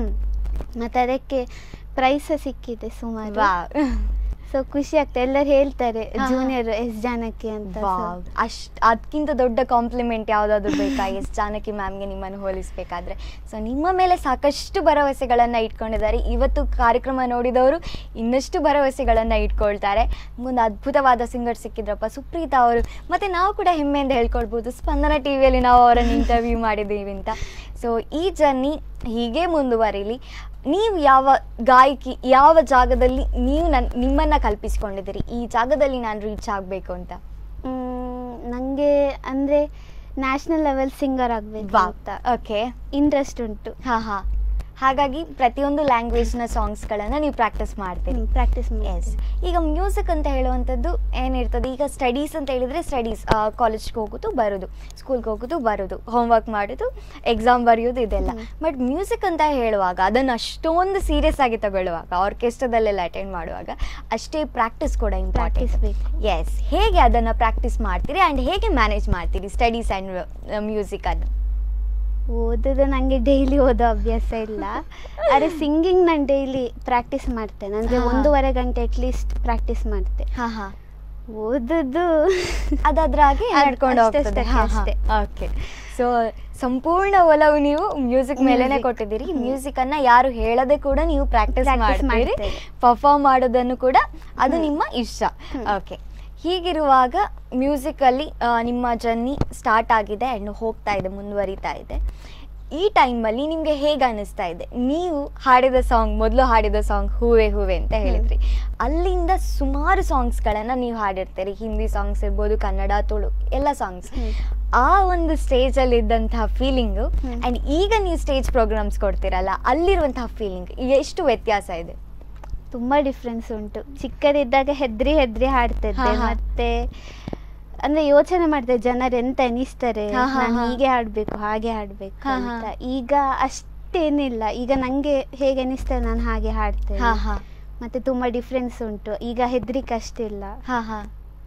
ಮತ್ತೆ ಅದಕ್ಕೆ ಪ್ರೈಸ್ ಸಿಕ್ಕಿದೆ ಸುಮಾರು ವಾ ಸೊ ಖುಷಿ ಆಗ್ತದೆ ಎಲ್ಲರೂ ಹೇಳ್ತಾರೆ ಹಾ, ಹಾ. ಜೂನಿಯರ್ ಎಸ್ ಜಾನಕಿ ಅಂತ so ವಾವ್ ಅಷ್ಟ್ ಅದಕ್ಕಿಂತ ದೊಡ್ಡ ಕಾಂಪ್ಲಿಮೆಂಟ್ ಯಾವುದಾದ್ರು ಬೇಕಾ ಎಸ್ ಜಾನಕಿ ಮ್ಯಾಮ್ಗೆ ನಿಮ್ಮನ್ನು ಹೋಲಿಸ್ಬೇಕಾದ್ರೆ ಸೊ ನಿಮ್ಮ ಮೇಲೆ ಸಾಕಷ್ಟು ಭರವಸೆಗಳನ್ನು ಇಟ್ಕೊಂಡಿದ್ದಾರೆ ಇವತ್ತು ಕಾರ್ಯಕ್ರಮ ನೋಡಿದವರು ಇನ್ನಷ್ಟು ಭರವಸೆಗಳನ್ನು ಇಟ್ಕೊಳ್ತಾರೆ ಒಂದು ಅದ್ಭುತವಾದ ಸಿಂಗರ್ ಸಿಕ್ಕಿದ್ರಪ್ಪ ಸುಪ್ರೀತಾ ಅವರು ಮತ್ತು ನಾವು ಕೂಡ ಹೆಮ್ಮೆಯಿಂದ ಹೇಳ್ಕೊಳ್ಬೋದು ಸ್ಪಂದನ ಟಿ ವಿಯಲ್ಲಿ ನಾವು ಅವರನ್ನು ಇಂಟರ್ವ್ಯೂ ಮಾಡಿದ್ದೀವಿ ಅಂತ ಸೊ ಈ ಜರ್ನಿ ಹೀಗೆ ಮುಂದುವರಿಲಿ ನೀವು ಯಾವ ಗಾಯಕಿ ಯಾವ ಜಾಗದಲ್ಲಿ ನೀವು ನನ್ ನಿಮ್ಮನ್ನು ಕಲ್ಪಿಸ್ಕೊಂಡಿದ್ದೀರಿ ಈ ಜಾಗದಲ್ಲಿ ನಾನು ರೀಚ್ ಆಗಬೇಕು ಅಂತ ಮ್, ನಂಗೆ ಅಂದ್ರೆ ನ್ಯಾಷನಲ್ ಲೆವೆಲ್ ಸಿಂಗರ್ ಆಗ್ಬೇಕು ವಾ ಅಂತ ಓಕೆ ಇಂಟ್ರೆಸ್ಟ್ ಉಂಟು ಹಾಂ ಹಾಂ ಹಾಗಾಗಿ ಪ್ರತಿಯೊಂದು ಲ್ಯಾಂಗ್ವೇಜ್ನ ಸಾಂಗ್ಸ್ಗಳನ್ನು ನೀವು ಪ್ರಾಕ್ಟೀಸ್ ಮಾಡ್ತೀರಿ ಪ್ರಾಕ್ಟೀಸ್ ಎಸ್ ಈಗ ಮ್ಯೂಸಿಕ್ ಅಂತ ಹೇಳುವಂಥದ್ದು ಏನಿರ್ತದೆ ಈಗ ಸ್ಟಡೀಸ್ ಅಂತ ಹೇಳಿದರೆ ಸ್ಟಡೀಸ್ ಕಾಲೇಜ್ಗೆ ಹೋಗೋದು ಬರೋದು ಸ್ಕೂಲ್ಗೆ ಹೋಗೋದು ಬರೋದು ಹೋಮ್ವರ್ಕ್ ಮಾಡೋದು ಎಕ್ಸಾಮ್ ಬರೆಯೋದು ಇದೆಲ್ಲ ಬಟ್ ಮ್ಯೂಸಿಕ್ ಅಂತ ಹೇಳುವಾಗ ಅದನ್ನು ಅಷ್ಟೊಂದು ಸೀರಿಯಸ್ ಆಗಿ ತಗೊಳ್ಳುವಾಗ ಆರ್ಕೆಸ್ಟ್ರಾದಲ್ಲೆಲ್ಲ ಅಟೆಂಡ್ ಮಾಡುವಾಗ ಅಷ್ಟೇ ಪ್ರಾಕ್ಟೀಸ್ ಕೂಡ ಪ್ರಾಕ್ಟೀಸ್ ಇಂಪಾರ್ಟೆಂಟ್ ಬೇಕು ಎಸ್ ಹೇಗೆ ಅದನ್ನು ಪ್ರಾಕ್ಟೀಸ್ ಮಾಡ್ತೀರಿ ಆ್ಯಂಡ್ ಹೇಗೆ ಮ್ಯಾನೇಜ್ ಮಾಡ್ತೀರಿ ಸ್ಟಡೀಸ್ ಆ್ಯಂಡ್ ಮ್ಯೂಸಿಕ್ ಅನ್ನು ಓದೋದು ನಂಗೆ ಡೈಲಿ ಓದೋ ಅಭ್ಯಾಸ ಇಲ್ಲ ಅರೆ ಸಿಂಗಿಂಗ್ ನಾನು ಡೈಲಿ ಪ್ರಾಕ್ಟೀಸ್ ಮಾಡ್ತೇನೆ ಅಂದ್ರೆ ಹಾ. ಒಂದೂವರೆ ಗಂಟೆ ಅಟ್ಲೀಸ್ಟ್ ಪ್ರಾಕ್ಟೀಸ್ ಮಾಡ್ತೆ ಹಾಂ ಹಾಂ ಓದೋದು ಅದಾದ್ರ ಹಾಗೆ ಅದ್- ನಡ್ಕೊಂಡು ಅಷ್ಟೇ, ಹೋಗ್ತದೆ ಅಷ್ಟೇ, ಅಷ್ಟೇ. ಓಕೆ ಸೊ ಸಂಪೂರ್ಣ ಒಲವು ನೀವು ಮ್ಯೂಸಿಕ್ ಮೇಲೆನೆ Music. ಕೊಟ್ಟಿದ್ದೀರಿ ಹ್ಮ್. ಮ್ಯೂಸಿಕ್ ಅನ್ನ ಯಾರು ಹೇಳದೆ ಕೂಡ ನೀವು ಪ್ರಾಕ್ಟೀಸ್ Practice ಮಾಡ್ತೀರಿ ಮಾಡ್ತೇವೆ. ಪರ್ಫಾರ್ಮ್ ಮಾಡೋದನ್ನು ಕೂಡ ಅದು ಹ್ಮ್. ನಿಮ್ಮ ಇಷ್ಟ ಹ್ಮ್. ಓಕೆ ಹೀಗಿರುವಾಗ ಮ್ಯೂಸಿಕಲ್ಲಿ ನಿಮ್ಮ ಜರ್ನಿ ಸ್ಟಾರ್ಟ್ ಆಗಿದೆ ಆ್ಯಂಡ್ ಹೋಗ್ತಾ ಇದೆ ಮುಂದುವರಿತಾ ಇದೆ ಈ ಟೈಮಲ್ಲಿ ನಿಮಗೆ ಹೇಗೆ ಅನ್ನಿಸ್ತಾ ಇದೆ ನೀವು ಹಾಡಿದ ಸಾಂಗ್ ಮೊದಲು ಹಾಡಿದ ಸಾಂಗ್ ಹೂವೆ ಹೂವೆ ಅಂತ ಹೇಳಿದ್ರಿ ಅಲ್ಲಿಂದ ಸುಮಾರು ಸಾಂಗ್ಸ್ಗಳನ್ನು ನೀವು ಹಾಡಿರ್ತೀರಿ ಹಿಂದಿ ಸಾಂಗ್ಸ್ ಇರ್ಬೋದು ಕನ್ನಡ ತುಳು ಎಲ್ಲ ಸಾಂಗ್ಸ್ ಹ್ಮ್. ಆ ಒಂದು ಸ್ಟೇಜಲ್ಲಿ ಇದ್ದಂತಹ ಫೀಲಿಂಗು ಹ್ಮ್. ಆ್ಯಂಡ್ ಈಗ ನೀವು ಸ್ಟೇಜ್ ಪ್ರೋಗ್ರಾಮ್ಸ್ ಕೊಡ್ತೀರಲ್ಲ ಅಲ್ಲಿರುವಂತಹ ಫೀಲಿಂಗ್ ಎಷ್ಟು ವ್ಯತ್ಯಾಸ ಇದೆ ತುಂಬಾ ಡಿಫ್ರೆನ್ಸ್ ಉಂಟು ಚಿಕ್ಕದಿದ್ದಾಗ ಹೆದ್ರಿ ಹೆದ್ರಿ ಹಾಡ್ತಿದ್ದೆ ಹಾ, ಹಾ. ಮತ್ತೆ ಅಂದ್ರೆ ಯೋಚನೆ ಮಾಡ್ದೆ ಜನರು ಎಂತ ಎನಿಸ್ತಾರೆ ಹಾ, ಹಾ, ನಾನು ಹಾ. ಹೀಗೆ ಹಾಡ್ಬೇಕು ಹಾಗೆ ಹಾಡ್ಬೇಕು ಹಾ, ಹಾ. ಅಂತ ಈಗ ಅಷ್ಟೇನಿಲ್ಲ ಈಗ ನಂಗೆ ಹೇಗೆ ಎನಿಸ್ತದೆ ನಾನು ಹಾಗೆ ಹಾಡ್ತೇನೆ ಹಾ ಹಾ ಮತ್ತೆ ತುಂಬಾ ಡಿಫ್ರೆನ್ಸ್ ಉಂಟು ಈಗ ಹೆದ್ರಿಕೆ ಅಷ್ಟಿಲ್ಲ ಹಾ ಹಾ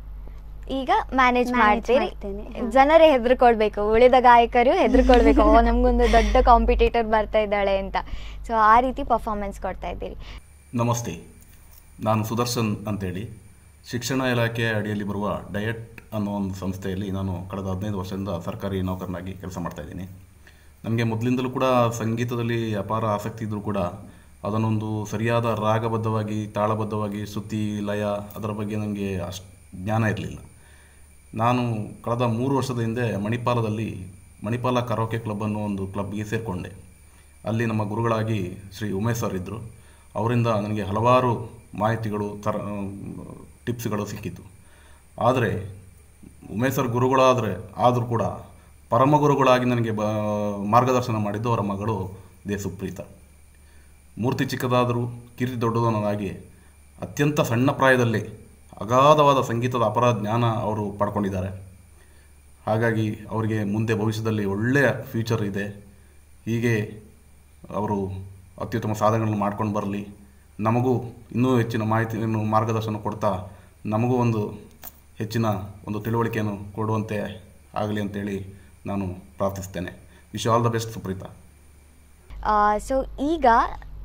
ಈಗ ಮ್ಯಾನೇಜ್ Manage ಮಾಡ್ತೀರಿ ಮಾಡ್ತೇನೆ, ಹಾ. ಜನರೇ ಹೆದರ್ಕೊಳ್ಬೇಕು ಉಳಿದ ಗಾಯಕರು ಹೆದರ್ಕೊಳ್ಬೇಕು ಓ ನಮ್ಗೊಂದು ದೊಡ್ಡ ಕಾಂಪಿಟೇಟರ್ ಬರ್ತಾ ಇದ್ದಾಳೆ ಅಂತ ಸೊ ಆ ರೀತಿ ಪರ್ಫಾರ್ಮೆನ್ಸ್ ಕೊಡ್ತಾ ಇದ್ದೀರಿ ನಮಸ್ತೆ ನಾನು ಸುದರ್ಶನ್ ಅಂತೇಳಿ ಶಿಕ್ಷಣ ಇಲಾಖೆ ಅಡಿಯಲ್ಲಿ ಬರುವ ಡಯಟ್ ಅನ್ನೋ ಒಂದು ಸಂಸ್ಥೆಯಲ್ಲಿ ನಾನು ಕಳೆದ ಹದಿನೈದು ವರ್ಷದಿಂದ ಸರ್ಕಾರಿ ನೌಕರನಾಗಿ ಕೆಲಸ ಮಾಡ್ತಾ ಇದ್ದೀನಿ ನನಗೆ ಮೊದಲಿಂದಲೂ ಕೂಡ ಸಂಗೀತದಲ್ಲಿ ಅಪಾರ ಆಸಕ್ತಿ ಇದ್ದರೂ ಕೂಡ ಅದನ್ನೊಂದು ಸರಿಯಾದ ರಾಗಬದ್ಧವಾಗಿ ತಾಳಬದ್ಧವಾಗಿ ಶ್ರುತಿ ಲಯ ಅದರ ಬಗ್ಗೆ ನನಗೆ ಅಷ್ಟು ಜ್ಞಾನ ಇರಲಿಲ್ಲ ನಾನು ಕಳೆದ ಮೂರು ವರ್ಷದ ಹಿಂದೆ ಮಣಿಪಾಲದಲ್ಲಿ ಮಣಿಪಾಲ ಕರೋಕೆ ಕ್ಲಬ್ ಅನ್ನೋ ಒಂದು ಕ್ಲಬ್ಗೆ ಸೇರಿಕೊಂಡೆ ಅಲ್ಲಿ ನಮ್ಮ ಗುರುಗಳಾಗಿ ಶ್ರೀ ಉಮೇಶ್ ಸರ್ ಇದ್ದರು ಅವರಿಂದ ನನಗೆ ಹಲವಾರು ಮಾಹಿತಿಗಳು ತರ ಟಿಪ್ಸ್ಗಳು ಸಿಕ್ಕಿತು ಆದರೆ ಉಮೇಶ್ ಸರ್ ಗುರುಗಳಾದರೆ ಆದರೂ ಕೂಡ ಪರಮ ಗುರುಗಳಾಗಿ ನನಗೆ ಬ ಮಾರ್ಗದರ್ಶನ ಮಾಡಿದ್ದು ಅವರ ಮಗಳು ದೇ ಸುಪ್ರೀತ ಮೂರ್ತಿ ಚಿಕ್ಕದಾದರೂ ಕೀರ್ತಿ ದೊಡ್ಡದನ್ನಾಗಿ ಅತ್ಯಂತ ಸಣ್ಣ ಪ್ರಾಯದಲ್ಲಿ ಅಗಾಧವಾದ ಸಂಗೀತದ ಅಪರ ಜ್ಞಾನ ಅವರು ಪಡ್ಕೊಂಡಿದ್ದಾರೆ ಹಾಗಾಗಿ ಅವರಿಗೆ ಮುಂದೆ ಭವಿಷ್ಯದಲ್ಲಿ ಒಳ್ಳೆಯ ಫ್ಯೂಚರ್ ಇದೆ ಹೀಗೆ ಅವರು ಅತ್ಯುತ್ತಮ ಸಾಧನೆಗಳನ್ನು ಮಾಡ್ಕೊಂಡು ಬರಲಿ ನಮಗೂ ಇನ್ನೂ ಹೆಚ್ಚಿನ ಮಾಹಿತಿಯನ್ನು ಮಾರ್ಗದರ್ಶನ ಕೊಡ್ತಾ ನಮಗೂ ಒಂದು ಹೆಚ್ಚಿನ ಒಂದು ತಿಳುವಳಿಕೆಯನ್ನು ಕೊಡುವಂತೆ ಆಗಲಿ ಅಂತೇಳಿ ನಾನು ಪ್ರಾರ್ಥಿಸ್ತೇನೆ wish all the best Supreetha so ಈಗ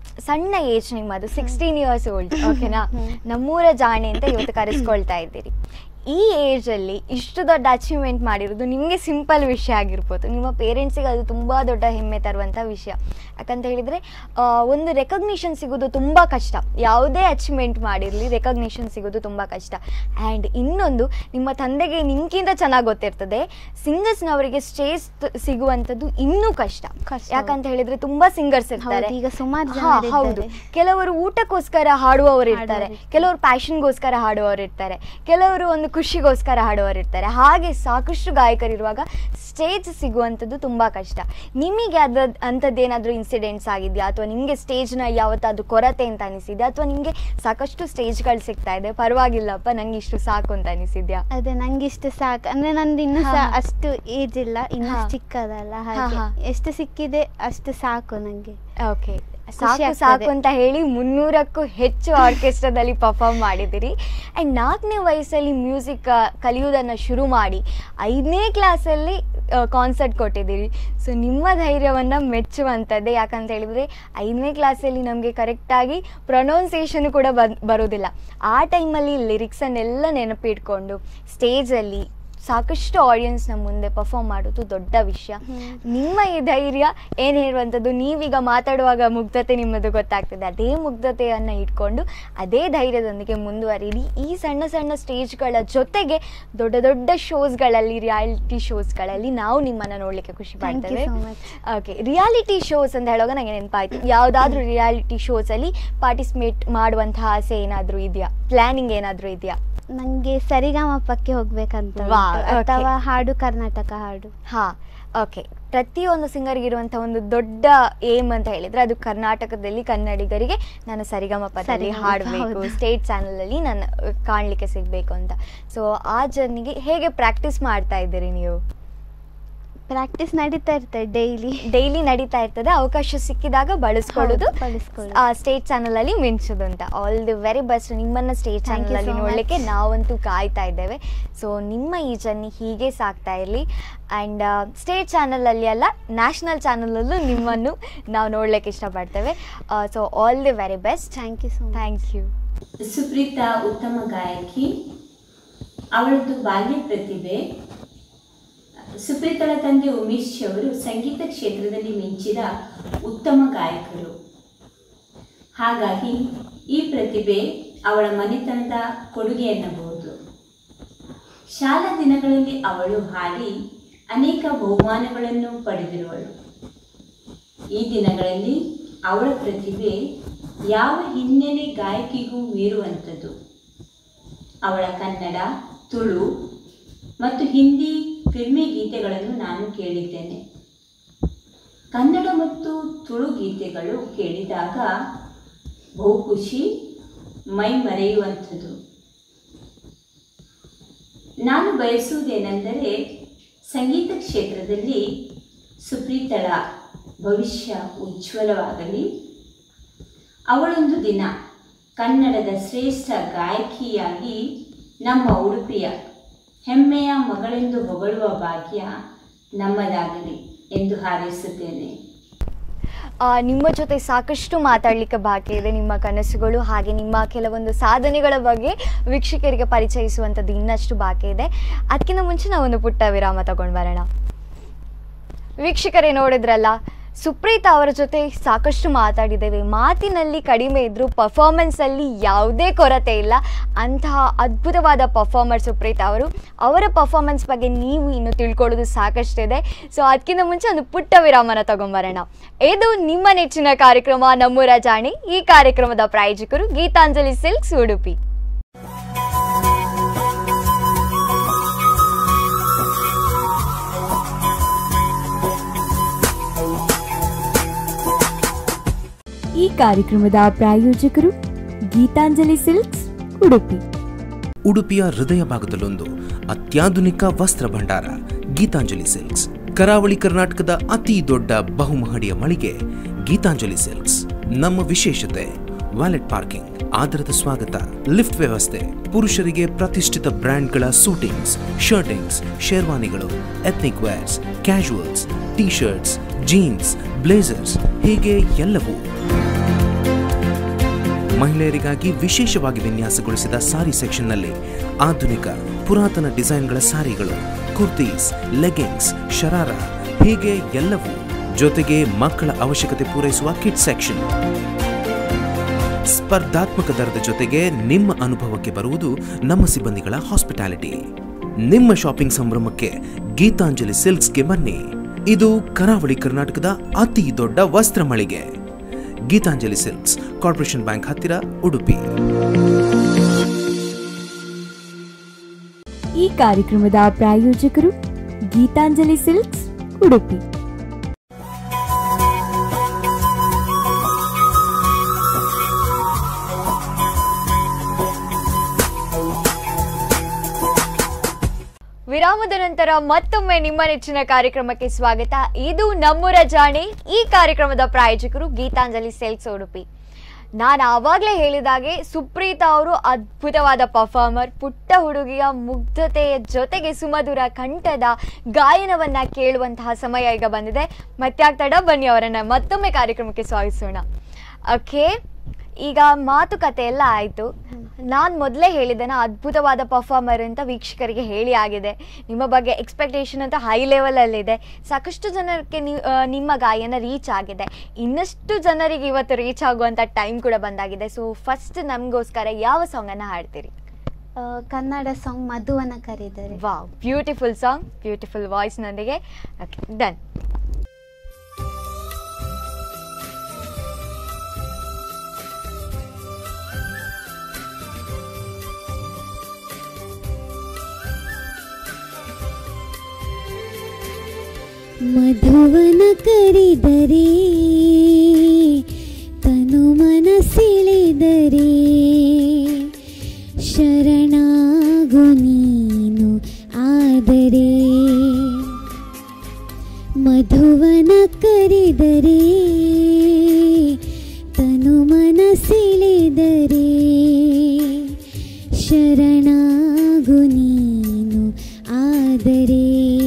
ಸಣ್ಣ ಏಜ್ ನಿಮ್ಮದು ಸಿಕ್ಸ್ಟೀನ್ ಇಯರ್ಸ್ ಓಲ್ಡ್ ಓಕೆನಾ ನಮ್ಮೂರ ಜಾಣೆ ಅಂತ ಇವತ್ತು ಕರೆಸ್ಕೊಳ್ತಾ ಇದ್ದೀರಿ ಈ ಏಜಲ್ಲಿ ಇಷ್ಟು ದೊಡ್ಡ ಅಚೀವ್ಮೆಂಟ್ ಮಾಡಿರೋದು ನಿಮಗೆ ಸಿಂಪಲ್ ವಿಷಯ ಆಗಿರ್ಬೋದು ನಿಮ್ಮ ಪೇರೆಂಟ್ಸಿಗೆ ಅದು ತುಂಬ ದೊಡ್ಡ ಹೆಮ್ಮೆ ತರುವಂಥ ವಿಷಯ ಯಾಕಂತ ಹೇಳಿದರೆ ಒಂದು ರೆಕಗ್ನಿಷನ್ ಸಿಗೋದು ತುಂಬ ಕಷ್ಟ ಯಾವುದೇ ಅಚೀವ್ಮೆಂಟ್ ಮಾಡಿರಲಿ ರೆಕಗ್ನಿಷನ್ ಸಿಗೋದು ತುಂಬ ಕಷ್ಟ ಆ್ಯಂಡ್ ಇನ್ನೊಂದು ನಿಮ್ಮ ತಂದೆಗೆ ನಿಮ್ಗಿಂತ ಚೆನ್ನಾಗಿ ಗೊತ್ತಿರ್ತದೆ ಸಿಂಗರ್ಸ್ನವರಿಗೆ ಸ್ಟೇಜ್ ಸಿಗುವಂಥದ್ದು ಇನ್ನೂ ಕಷ್ಟ ಕಷ್ಟ. ಯಾಕಂತ ಹೇಳಿದ್ರೆ ತುಂಬಾ ಸಿಂಗರ್ಸ್ ಇರ್ತಾರೆ ಹೌದು, ಈಗ ಸುಮಾರು ಜನ ಹಾ, ಇದ್ದಾರೆ. ಹೌದು ಕೆಲವರು ಊಟಕ್ಕೋಸ್ಕರ ಹಾಡುವವರು ಇರ್ತಾರೆ ಹಾಡುವವರು. ಕೆಲವರು ಪ್ಯಾಷನ್ಗೋಸ್ಕರ ಹಾಡುವವರು ಇರ್ತಾರೆ ಕೆಲವರು ಒಂದು ಖುಷಿಗೋಸ್ಕರ ಹಾಡುವವರು ಇರ್ತಾರೆ ಹಾಗೆ ಸಾಕಷ್ಟು ಗಾಯಕರಿರುವಾಗ ಸ್ಟೇಜ್ ಸಿಗುವಂಥದ್ದು ತುಂಬಾ ಕಷ್ಟ ನಿಮಗೆ ಅದ ಅಂಥದ್ದೇನಾದ್ರೂ ಇನ್ಸಿಡೆಂಟ್ಸ್ ಆಗಿದೆಯಾ ಅಥವಾ ನಿಮಗೆ ಸ್ಟೇಜ್ನ ಯಾವತ್ತಾದ್ರೂ ಕೊರತೆ ಅಂತ ಅನಿಸಿದ್ಯಾ ಅಥವಾ ನಿಮಗೆ ಸಾಕಷ್ಟು ಸ್ಟೇಜ್ಗಳು ಸಿಗ್ತಾ ಇದೆ ಪರವಾಗಿಲ್ಲಪ್ಪ ನಂಗೆ ಇಷ್ಟು ಸಾಕು ಅಂತ ಅನಿಸಿದ್ಯಾ ಅದೇ ನಂಗೆ ಇಷ್ಟು ಸಾಕು ಅಂದ್ರೆ ನಂದು ಇನ್ನು ಹಾ, ಸಹ ಹಾ. ಅಷ್ಟು ಏಜ್ ಇಲ್ಲ ಇನ್ನು ಹಾ. ಚಿಕ್ಕದಲ್ಲ ಹಾ, ಹಾಗೆ ಹಾ. ಎಷ್ಟು ಸಿಕ್ಕಿದೆ ಅಷ್ಟು ಸಾಕು ನಂಗೆ ಓಕೆ ಖುಷಿ ಸಾಕು ಆಗ್ತದೆ. ಸಾಕು ಅಂತ ಹೇಳಿ ಮುನ್ನೂರಕ್ಕೂ ಹೆಚ್ಚು ಆರ್ಕೆಸ್ಟ್ರಾದಲ್ಲಿ ಪರ್ಫಾರ್ಮ್ ಮಾಡಿದಿರಿ ಆ್ಯಂಡ್ ನಾಲ್ಕನೇ ವಯಸ್ಸಲ್ಲಿ ಮ್ಯೂಸಿಕ್ ಕಲಿಯೋದನ್ನು ಶುರು ಮಾಡಿ ಐದನೇ ಕ್ಲಾಸಲ್ಲಿ ಕಾನ್ಸರ್ಟ್ ಕೊಟ್ಟಿದ್ದೀರಿ ಸೊ ನಿಮ್ಮ ಧೈರ್ಯವನ್ನು ಮೆಚ್ಚುವಂಥದ್ದೇ ಯಾಕಂತ ಹೇಳಿದರೆ ಐದನೇ ಕ್ಲಾಸಲ್ಲಿ ನಮಗೆ ಕರೆಕ್ಟಾಗಿ ಪ್ರೊನೌನ್ಸಿಯೇಷನ್ ಕೂಡ ಬನ್ ಬರೋದಿಲ್ಲ ಆ ಟೈಮಲ್ಲಿ ಲಿರಿಕ್ಸನ್ನೆಲ್ಲ ನೆನಪಿಟ್ಕೊಂಡು ಸ್ಟೇಜಲ್ಲಿ ಸಾಕಷ್ಟು ಆಡಿಯನ್ಸ್ನ ಮುಂದೆ ಪರ್ಫಾರ್ಮ್ ಮಾಡೋದು ದೊಡ್ಡ ವಿಷಯ ನಿಮ್ಮ ಈ ಧೈರ್ಯ ಏನು ಹೇಳುವಂಥದ್ದು ನೀವೀಗ ಮಾತಾಡುವಾಗ ಮುಗ್ಧತೆ ನಿಮ್ಮದು ಗೊತ್ತಾಗ್ತದೆ ಅದೇ ಮುಗ್ಧತೆಯನ್ನು ಇಟ್ಕೊಂಡು ಅದೇ ಧೈರ್ಯದೊಂದಿಗೆ ಮುಂದುವರಿರಿ ಈ ಸಣ್ಣ ಸಣ್ಣ ಸ್ಟೇಜ್ಗಳ ಜೊತೆಗೆ ದೊಡ್ಡ ದೊಡ್ಡ ಶೋಸ್ಗಳಲ್ಲಿ ರಿಯಾಲಿಟಿ ಶೋಸ್ಗಳಲ್ಲಿ ನಾವು ನಿಮ್ಮನ್ನು ನೋಡಲಿಕ್ಕೆ ಖುಷಿ Thank you ಪಡ್ತೇವೆ so much. Okay reality shows ಅಂತ ಹೇಳುವಾಗ ನನಗೆ ನೆನಪಾಯ್ತು ಯಾವುದಾದ್ರೂ ರಿಯಾಲಿಟಿ ಶೋಸಲ್ಲಿ ಪಾರ್ಟಿಸಿಪೇಟ್ ಮಾಡುವಂತಹ ಆಸೆ ಏನಾದರೂ ಇದೆಯಾ ಪ್ಲಾನಿಂಗ್ ಏನಾದರೂ ಇದೆಯಾ ನಂಗೆ ಸರಿಗಮಪಕ್ಕೆ ಹೋಗ್ಬೇಕಂತ ಉಂಟು. Wow, okay. ಅಥವಾ ಹಾಡು ಕರ್ನಾಟಕ ಹಾಡು ಹಾಂ ಓಕೆ ಪ್ರತಿಯೊಂದು ಸಿಂಗರ್ಗೆ ಇರುವಂಥ ಒಂದು ದೊಡ್ಡ ಏಮ್ ಅಂತ ಹೇಳಿದ್ರೆ ಅದು ಕರ್ನಾಟಕದಲ್ಲಿ ಕನ್ನಡಿಗರಿಗೆ ನಾನು ಸರಿಗಮಪದಲ್ಲಿ ಸರಿಗಮ, ಹಾಡಬೇಕು ಹೌದು. ಸ್ಟೇಟ್ ಚಾನಲಲ್ಲಿ ನಾನು ಕಾಣಲಿಕ್ಕೆ ಸಿಗಬೇಕು ಅಂತ ಸೊ ಆ ಜರ್ನಿಗೆ ಹೇಗೆ ಪ್ರಾಕ್ಟೀಸ್ ಮಾಡ್ತಾ ಇದ್ದೀರಿ ನೀವು ಪ್ರಾಕ್ಟೀಸ್ ನಡೀತಾ ಇರ್ತದೆ ಡೈಲಿ ಡೈಲಿ ನಡೀತಾ ಇರ್ತದೆ ಅವಕಾಶ ಸಿಕ್ಕಿದಾಗ ಬಳಸ್ಕೊಳ್ಳೋದು ಹೌದು, ಬಳಸ್ಕೊಳ್ಳೋದು. ಆ ಸ್ಟೇಟ್ ಚಾನಲ್ ಅಲ್ಲಿ ಮಿಂಚೋದು ಅಂತ ಆಲ್ ದಿ ವೆರಿ ಬೆಸ್ಟ್ ನಿಮ್ಮನ್ನ ಸ್ಟೇಟ್ Thank you ಚಾನಲ್ ಅಲ್ಲಿ so ನೋಡ್ಲಿಕ್ಕೆ much. ನಾವಂತೂ ಕಾಯ್ತಾ ಇದ್ದೇವೆ ಸೊ ನಿಮ್ಮ ಈ ಜರ್ನಿ ಹೀಗೆ ಸಾಕ್ತಾ ಇರಲಿ ಆ್ಯಂಡ್ ಸ್ಟೇಟ್ ಚಾನಲ್ ಅಲ್ಲಿ ಅಲ್ಲ ನ್ಯಾಷನಲ್ ಚಾನಲಲ್ಲೂ ನಿಮ್ಮನ್ನು ನಾವು ನೋಡ್ಲಿಕ್ಕೆ ಇಷ್ಟಪಡ್ತೇವೆ so all the very best thank you so much thank you Supreetha ಉತ್ತಮ ಗಾಯಕಿ ಅವಳದ್ದು ಬಾಲ್ಯ ಪ್ರತಿಭೆ ಸುಪ್ರೀತಳ ತಂದೆ ಉಮೇಶ್ ಅವರು ಸಂಗೀತ ಕ್ಷೇತ್ರದಲ್ಲಿ ಮಿಂಚಿದ ಉತ್ತಮ ಗಾಯಕರು ಹಾಗಾಗಿ ಈ ಪ್ರತಿಭೆ ಅವಳ ಮನೆತನದ ಕೊಡುಗೆ ಎನ್ನಬಹುದು ಶಾಲಾ ದಿನಗಳಲ್ಲಿ ಅವಳು ಹಾಡಿ ಅನೇಕ ಬಹುಮಾನಗಳನ್ನು ಪಡೆದಿರುವಳು ಈ ದಿನಗಳಲ್ಲಿ ಅವಳ ಪ್ರತಿಭೆ ಯಾವ ಹಿನ್ನೆಲೆ ಗಾಯಕಿಗೂ ಮೀರುವಂಥದ್ದು ಅವಳ ಕನ್ನಡ ತುಳು ಮತ್ತು ಹಿಂದಿ ಫಿಲ್ಮಿ ಗೀತೆಗಳನ್ನು ನಾನು ಕೇಳಿದ್ದೇನೆ ಕನ್ನಡ ಮತ್ತು ತುಳು ಗೀತೆಗಳು ಕೇಳಿದಾಗ ಬಹು ಖುಷಿ ಮೈ ಮರೆಯುವಂಥದ್ದು ನಾನು ಬಯಸುವುದೇನೆಂದರೆ ಸಂಗೀತ ಕ್ಷೇತ್ರದಲ್ಲಿ ಸುಪ್ರೀತಳ ಭವಿಷ್ಯ ಉಜ್ವಲವಾಗಲಿ ಅವಳೊಂದು ದಿನ ಕನ್ನಡದ ಶ್ರೇಷ್ಠ ಗಾಯಕಿಯಾಗಿ ನಮ್ಮ ಉಡುಪಿಯ ಹೆಮ್ಮೆಯ ಮಗಳೆಂದು ಹೊಗಳುವ ಭಾಗ್ಯ ನಮ್ಮದಾಗಲಿ ಎಂದು ಹಾರೈಸುತ್ತೇನೆ ಆ, ನಿಮ್ಮ ಜೊತೆ ಸಾಕಷ್ಟು ಮಾತಾಡಲಿಕ್ಕೆ ಬಾಕಿ ಇದೆ ನಿಮ್ಮ ಕನಸುಗಳು ಹಾಗೆ ನಿಮ್ಮ ಕೆಲವೊಂದು ಸಾಧನೆಗಳ ಬಗ್ಗೆ ವೀಕ್ಷಕರಿಗೆ ಪರಿಚಯಿಸುವಂಥದ್ದು ಇನ್ನಷ್ಟು ಬಾಕಿ ಇದೆ ಅದಕ್ಕಿಂತ ಮುಂಚೆ ನಾವು ಒಂದು ಪುಟ್ಟ ವಿರಾಮ ತಗೊಂಡು ಬರೋಣ ವೀಕ್ಷಕರೇ ನೋಡಿದ್ರಲ್ಲ ಸುಪ್ರೀತಾ ಅವರ ಜೊತೆ ಸಾಕಷ್ಟು ಮಾತಾಡಿದ್ದೇವೆ ಮಾತಿನಲ್ಲಿ ಕಡಿಮೆ ಇದ್ದರೂ ಪರ್ಫಾರ್ಮೆನ್ಸಲ್ಲಿ ಯಾವುದೇ ಕೊರತೆ ಇಲ್ಲ ಅಂತಹ ಅದ್ಭುತವಾದ ಪರ್ಫಾರ್ಮರ್ ಸುಪ್ರೀತಾ ಅವರು ಅವರ ಪರ್ಫಾರ್ಮೆನ್ಸ್ ಬಗ್ಗೆ ನೀವು ಇನ್ನು ತಿಳ್ಕೊಳ್ಳೋದು ಸಾಕಷ್ಟಿದೆ ಸೊ ಅದಕ್ಕಿಂತ ಮುಂಚೆ ಒಂದು ಪುಟ್ಟ ವಿರಾಮನ ತಗೊಂಬರೋಣ ಇದು ನಿಮ್ಮ ನೆಚ್ಚಿನ ಕಾರ್ಯಕ್ರಮ ನಮ್ಮೂರ ಜಾಣಿ ಈ ಕಾರ್ಯಕ್ರಮದ ಪ್ರಾಯೋಜಕರು ಗೀತಾಂಜಲಿ ಸಿಲ್ಕ್ಸ್ ಉಡುಪಿ ಈ ಕಾರ್ಯಕ್ರಮದ ಪ್ರಾಯೋಜಕರು ಗೀತಾಂಜಲಿ ಸಿಲ್ಕ್ಸ್ ಉಡುಪಿ ಉಡುಪಿಯ ಹೃದಯ ಭಾಗದಲ್ಲೊಂದು ಅತ್ಯಾಧುನಿಕ ವಸ್ತ್ರ ಭಂಡಾರ ಗೀತಾಂಜಲಿ ಸಿಲ್ಕ್ಸ್ ಕರಾವಳಿ ಕರ್ನಾಟಕದ ಅತಿ ದೊಡ್ಡ ಬಹುಮಹಡಿಯ ಮಳಿಗೆ ಗೀತಾಂಜಲಿ ಸಿಲ್ಕ್ಸ್ ನಮ್ಮ ವಿಶೇಷತೆ ವ್ಯಾಲೆಟ್ ಪಾರ್ಕಿಂಗ್ ಆದರದ ಸ್ವಾಗತ ಲಿಫ್ಟ್ ವ್ಯವಸ್ಥೆ ಪುರುಷರಿಗೆ ಪ್ರತಿಷ್ಠಿತ ಬ್ರ್ಯಾಂಡ್ಗಳ ಸೂಟಿಂಗ್ಸ್ ಶರ್ಟಿಂಗ್ಸ್ ಶೇರ್ವಾನಿಗಳು ethnic wears casuals T shirts jeans blazers ಹೀಗೆ ಎಲ್ಲವೂ ಮಹಿಳೆಯರಿಗಾಗಿ ವಿಶೇಷವಾಗಿ ವಿನ್ಯಾಸಗೊಳಿಸಿದ ಸಾರಿ ಸೆಕ್ಷನ್ನಲ್ಲಿ ಆಧುನಿಕ ಪುರಾತನ ಡಿಸೈನ್ಗಳ ಸಾರಿಗಳು ಕುರ್ತೀಸ್ ಲೆಗಿಂಗ್ಸ್ ಶರಾರ ಹೀಗೆ ಎಲ್ಲವೂ ಜೊತೆಗೆ ಮಕ್ಕಳ ಅವಶ್ಯಕತೆ ಪೂರೈಸುವ ಕಿಡ್ ಸೆಕ್ಷನ್ ಸ್ಪರ್ಧಾತ್ಮಕ ದರದ ಜೊತೆಗೆ ನಿಮ್ಮ ಅನುಭವಕ್ಕೆ ಬರುವುದು ನಮ್ಮ ಸಿಬ್ಬಂದಿಗಳ ಹಾಸ್ಪಿಟಾಲಿಟಿ ನಿಮ್ಮ ಶಾಪಿಂಗ್ ಸಂಭ್ರಮಕ್ಕೆ ಗೀತಾಂಜಲಿ ಸಿಲ್ಕ್ಸ್ಗೆ ಬನ್ನಿ ಇದು ಕರಾವಳಿ ಕರ್ನಾಟಕದ ಅತಿ ದೊಡ್ಡ ವಸ್ತ್ರ ಮಳಿಗೆ ಗೀತಾಂಜಲಿ ಸಿಲ್ಕ್ಸ್ ಕಾರ್ಪೊರೇಷನ್ ಬ್ಯಾಂಕ್ ಹತ್ತಿರ ಉಡುಪಿ ಈ ಕಾರ್ಯಕ್ರಮದ ಪ್ರಾಯೋಜಕರು ಗೀತಾಂಜಲಿ ಸಿಲ್ಕ್ಸ್ ಉಡುಪಿ ವಿರಾಮದ ನಂತರ ಮತ್ತೊಮ್ಮೆ ನಿಮ್ಮ ನೆಚ್ಚಿನ ಕಾರ್ಯಕ್ರಮಕ್ಕೆ ಸ್ವಾಗತ ಇದು ನಮ್ಮೂರ ಜಾಣಿ ಈ ಕಾರ್ಯಕ್ರಮದ ಪ್ರಾಯೋಜಕರು ಗೀತಾಂಜಲಿ ಸೆಲ್ಕ್ಸ್ ಉಡುಪಿ ನಾನು ಆವಾಗಲೇ ಹೇಳಿದಾಗೆ ಸುಪ್ರೀತಾ ಅವರು ಅದ್ಭುತವಾದ ಪರ್ಫಾರ್ಮರ್ ಪುಟ್ಟ ಹುಡುಗಿಯ ಮುಗ್ಧತೆಯ ಜೊತೆಗೆ ಸುಮಧುರ ಕಂಠದ ಗಾಯನವನ್ನ ಕೇಳುವಂತಹ ಸಮಯ ಈಗ ಬಂದಿದೆ ಮತ್ತೆ ತಡ ಬನ್ನಿ ಅವರನ್ನ ಮತ್ತೊಮ್ಮೆ ಕಾರ್ಯಕ್ರಮಕ್ಕೆ ಸ್ವಾಗತಿಸೋಣ ಓಕೆ ಈಗ ಮಾತುಕತೆ ಎಲ್ಲ ಆಯಿತು ನಾನು ಮೊದಲೇ ಹೇಳಿದ್ದೇನೆ ಅದ್ಭುತವಾದ ಪರ್ಫಾರ್ಮರ್ ಅಂತ ವೀಕ್ಷಕರಿಗೆ ಹೇಳಿ ಆಗಿದೆ ನಿಮ್ಮ ಬಗ್ಗೆ ಎಕ್ಸ್ಪೆಕ್ಟೇಷನ್ ಅಂತ ಹೈ ಲೆವೆಲಲ್ಲಿದೆ ಸಾಕಷ್ಟು ಜನಕ್ಕೆ ನೀವು ನಿಮ್ಮ ಗಾಯನ ರೀಚ್ ಆಗಿದೆ ಇನ್ನಷ್ಟು ಜನರಿಗೆ ಇವತ್ತು ರೀಚ್ ಆಗುವಂಥ ಟೈಮ್ ಕೂಡ ಬಂದಾಗಿದೆ ಸೊ ಫಸ್ಟ್ ನಮಗೋಸ್ಕರ ಯಾವ ಸಾಂಗನ್ನು ಹಾಡ್ತೀರಿ ಆ, ಕನ್ನಡ ಸಾಂಗ್ ಮಧುವನ ಕರೆದರೆ ವಾವ್ ಬ್ಯೂಟಿಫುಲ್ ಸಾಂಗ್ ಬ್ಯೂಟಿಫುಲ್ ವಾಯ್ಸ್ನೊಂದಿಗೆ ಓಕೆ ಡನ್ ಮಧುವನ ಕರಿದರೆ ತನು ಮನಸ್ಸಿಳಿದರೆ ಶರಣಾಗು ನೀನು ಆದರೆ ಮಧುವನ ಕರಿದರೆ ತನು ಮನಸ್ಸಿಳಿದರೆ ಶರಣಾಗು ನೀನು ಆದರೆ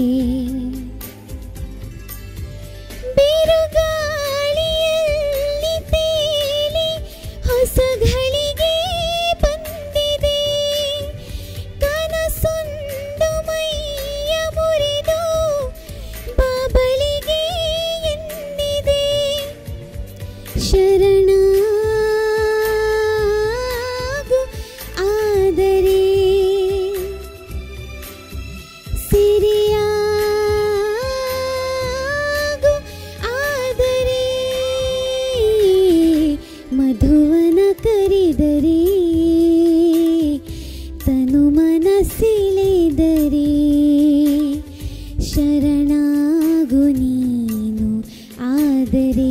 ಬಿರುಗಾಳಿಯಲ್ಲಿ ತೇಲಿ ಹೊಸ ಘಳಿಗೆ ಬಂದಿದೆ ಕನಸೊಂದು ಮೈಯ ಮುರಿದು ಬಾಬಳಿಗೆ ಎಂದಿದೆ ಶರಣಾಗು ಆದರೆ ಸಿರಿಯಾಗು ಆದರೆ ಮಧುವನ ಕರಿದರೆ ತನು ಮನಸ್ಸಿಳಿದರೆ ಶರಣಾಗು ನೀನು ಆದರೆ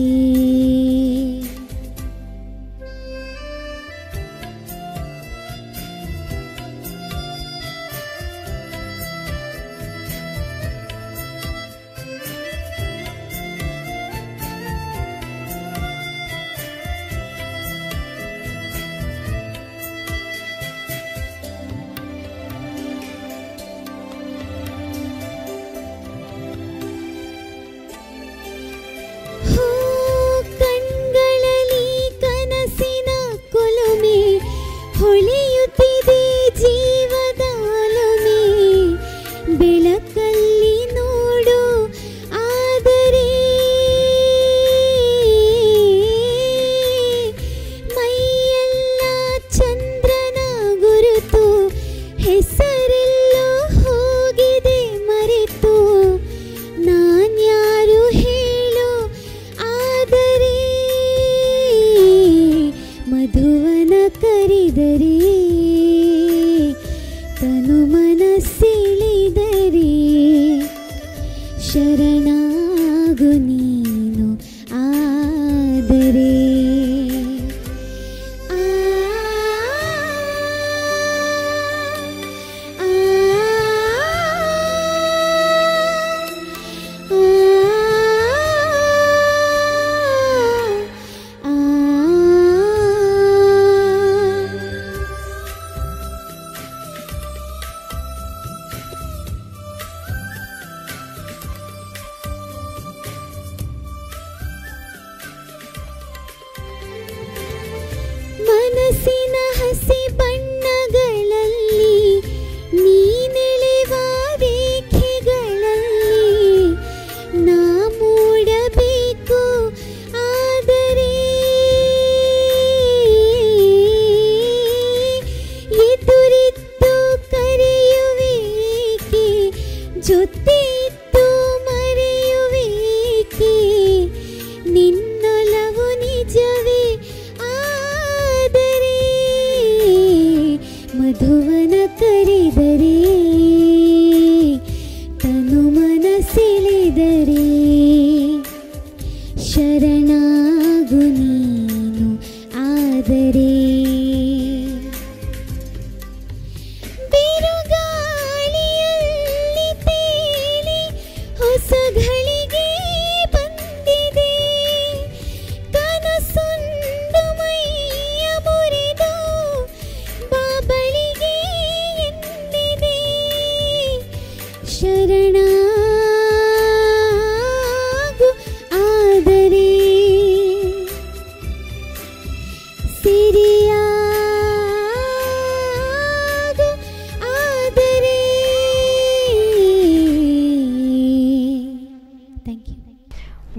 ಹೋ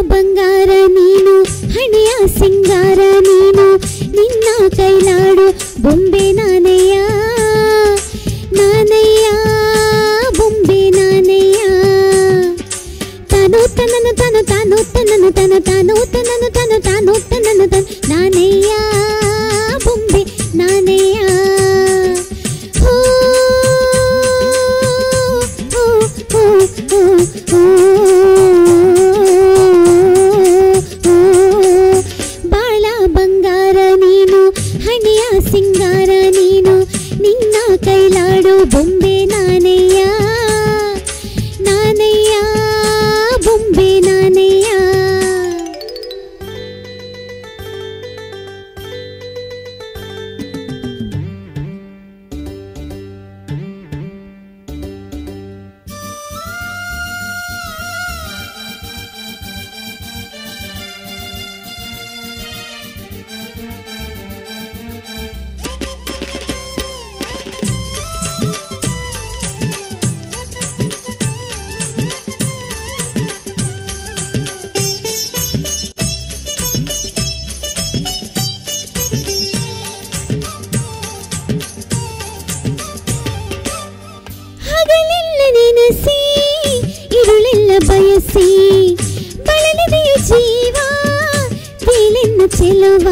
ಬಂಗಾರ ನೀನು ಹಣೆಯ ಸಿಂಗಾರ ನೀನು ನಿನ್ನ ಕೈಲಾಡು ಬೊಂಬೆ ನಾನಯ್ಯ ನಾನಯ್ಯ ಬೊಂಬೆ ನಾನಯ್ಯ ತಾನು ತನನು ತನು ತಾನು ತನನು ತನ ತಾನು ತನನು ತನು ತಾನು ತನನು ತನ್ ನಾನಯ್ಯ ಬೊಂಬೆ ನಾನಯ್ಯ ಹೋ ಹೋ ಹೋ ಹೋ ಹೋ ಹೋ ಬಾಳ ಬಂಗಾರ ನೀನು ಹಣೆಯ ಸಿಂಗಾರ ನೀನು ನಿನ್ನ ಕೈಲಾಡು ಬೊಂಬೆ ನಾನಯ್ಯ ನಾನಯ್ಯ ಬೊಂಬೆ ನಾನಯ್ಯ ಹಗಲೆಲ್ಲ ನೆನೆಸಿ ಇರುಳೆಲ್ಲ ಬಯಸಿ ಬಳಲಿದೆಯು ಜೀವ ತೇಲೆನ್ನು ಚೆಲುವ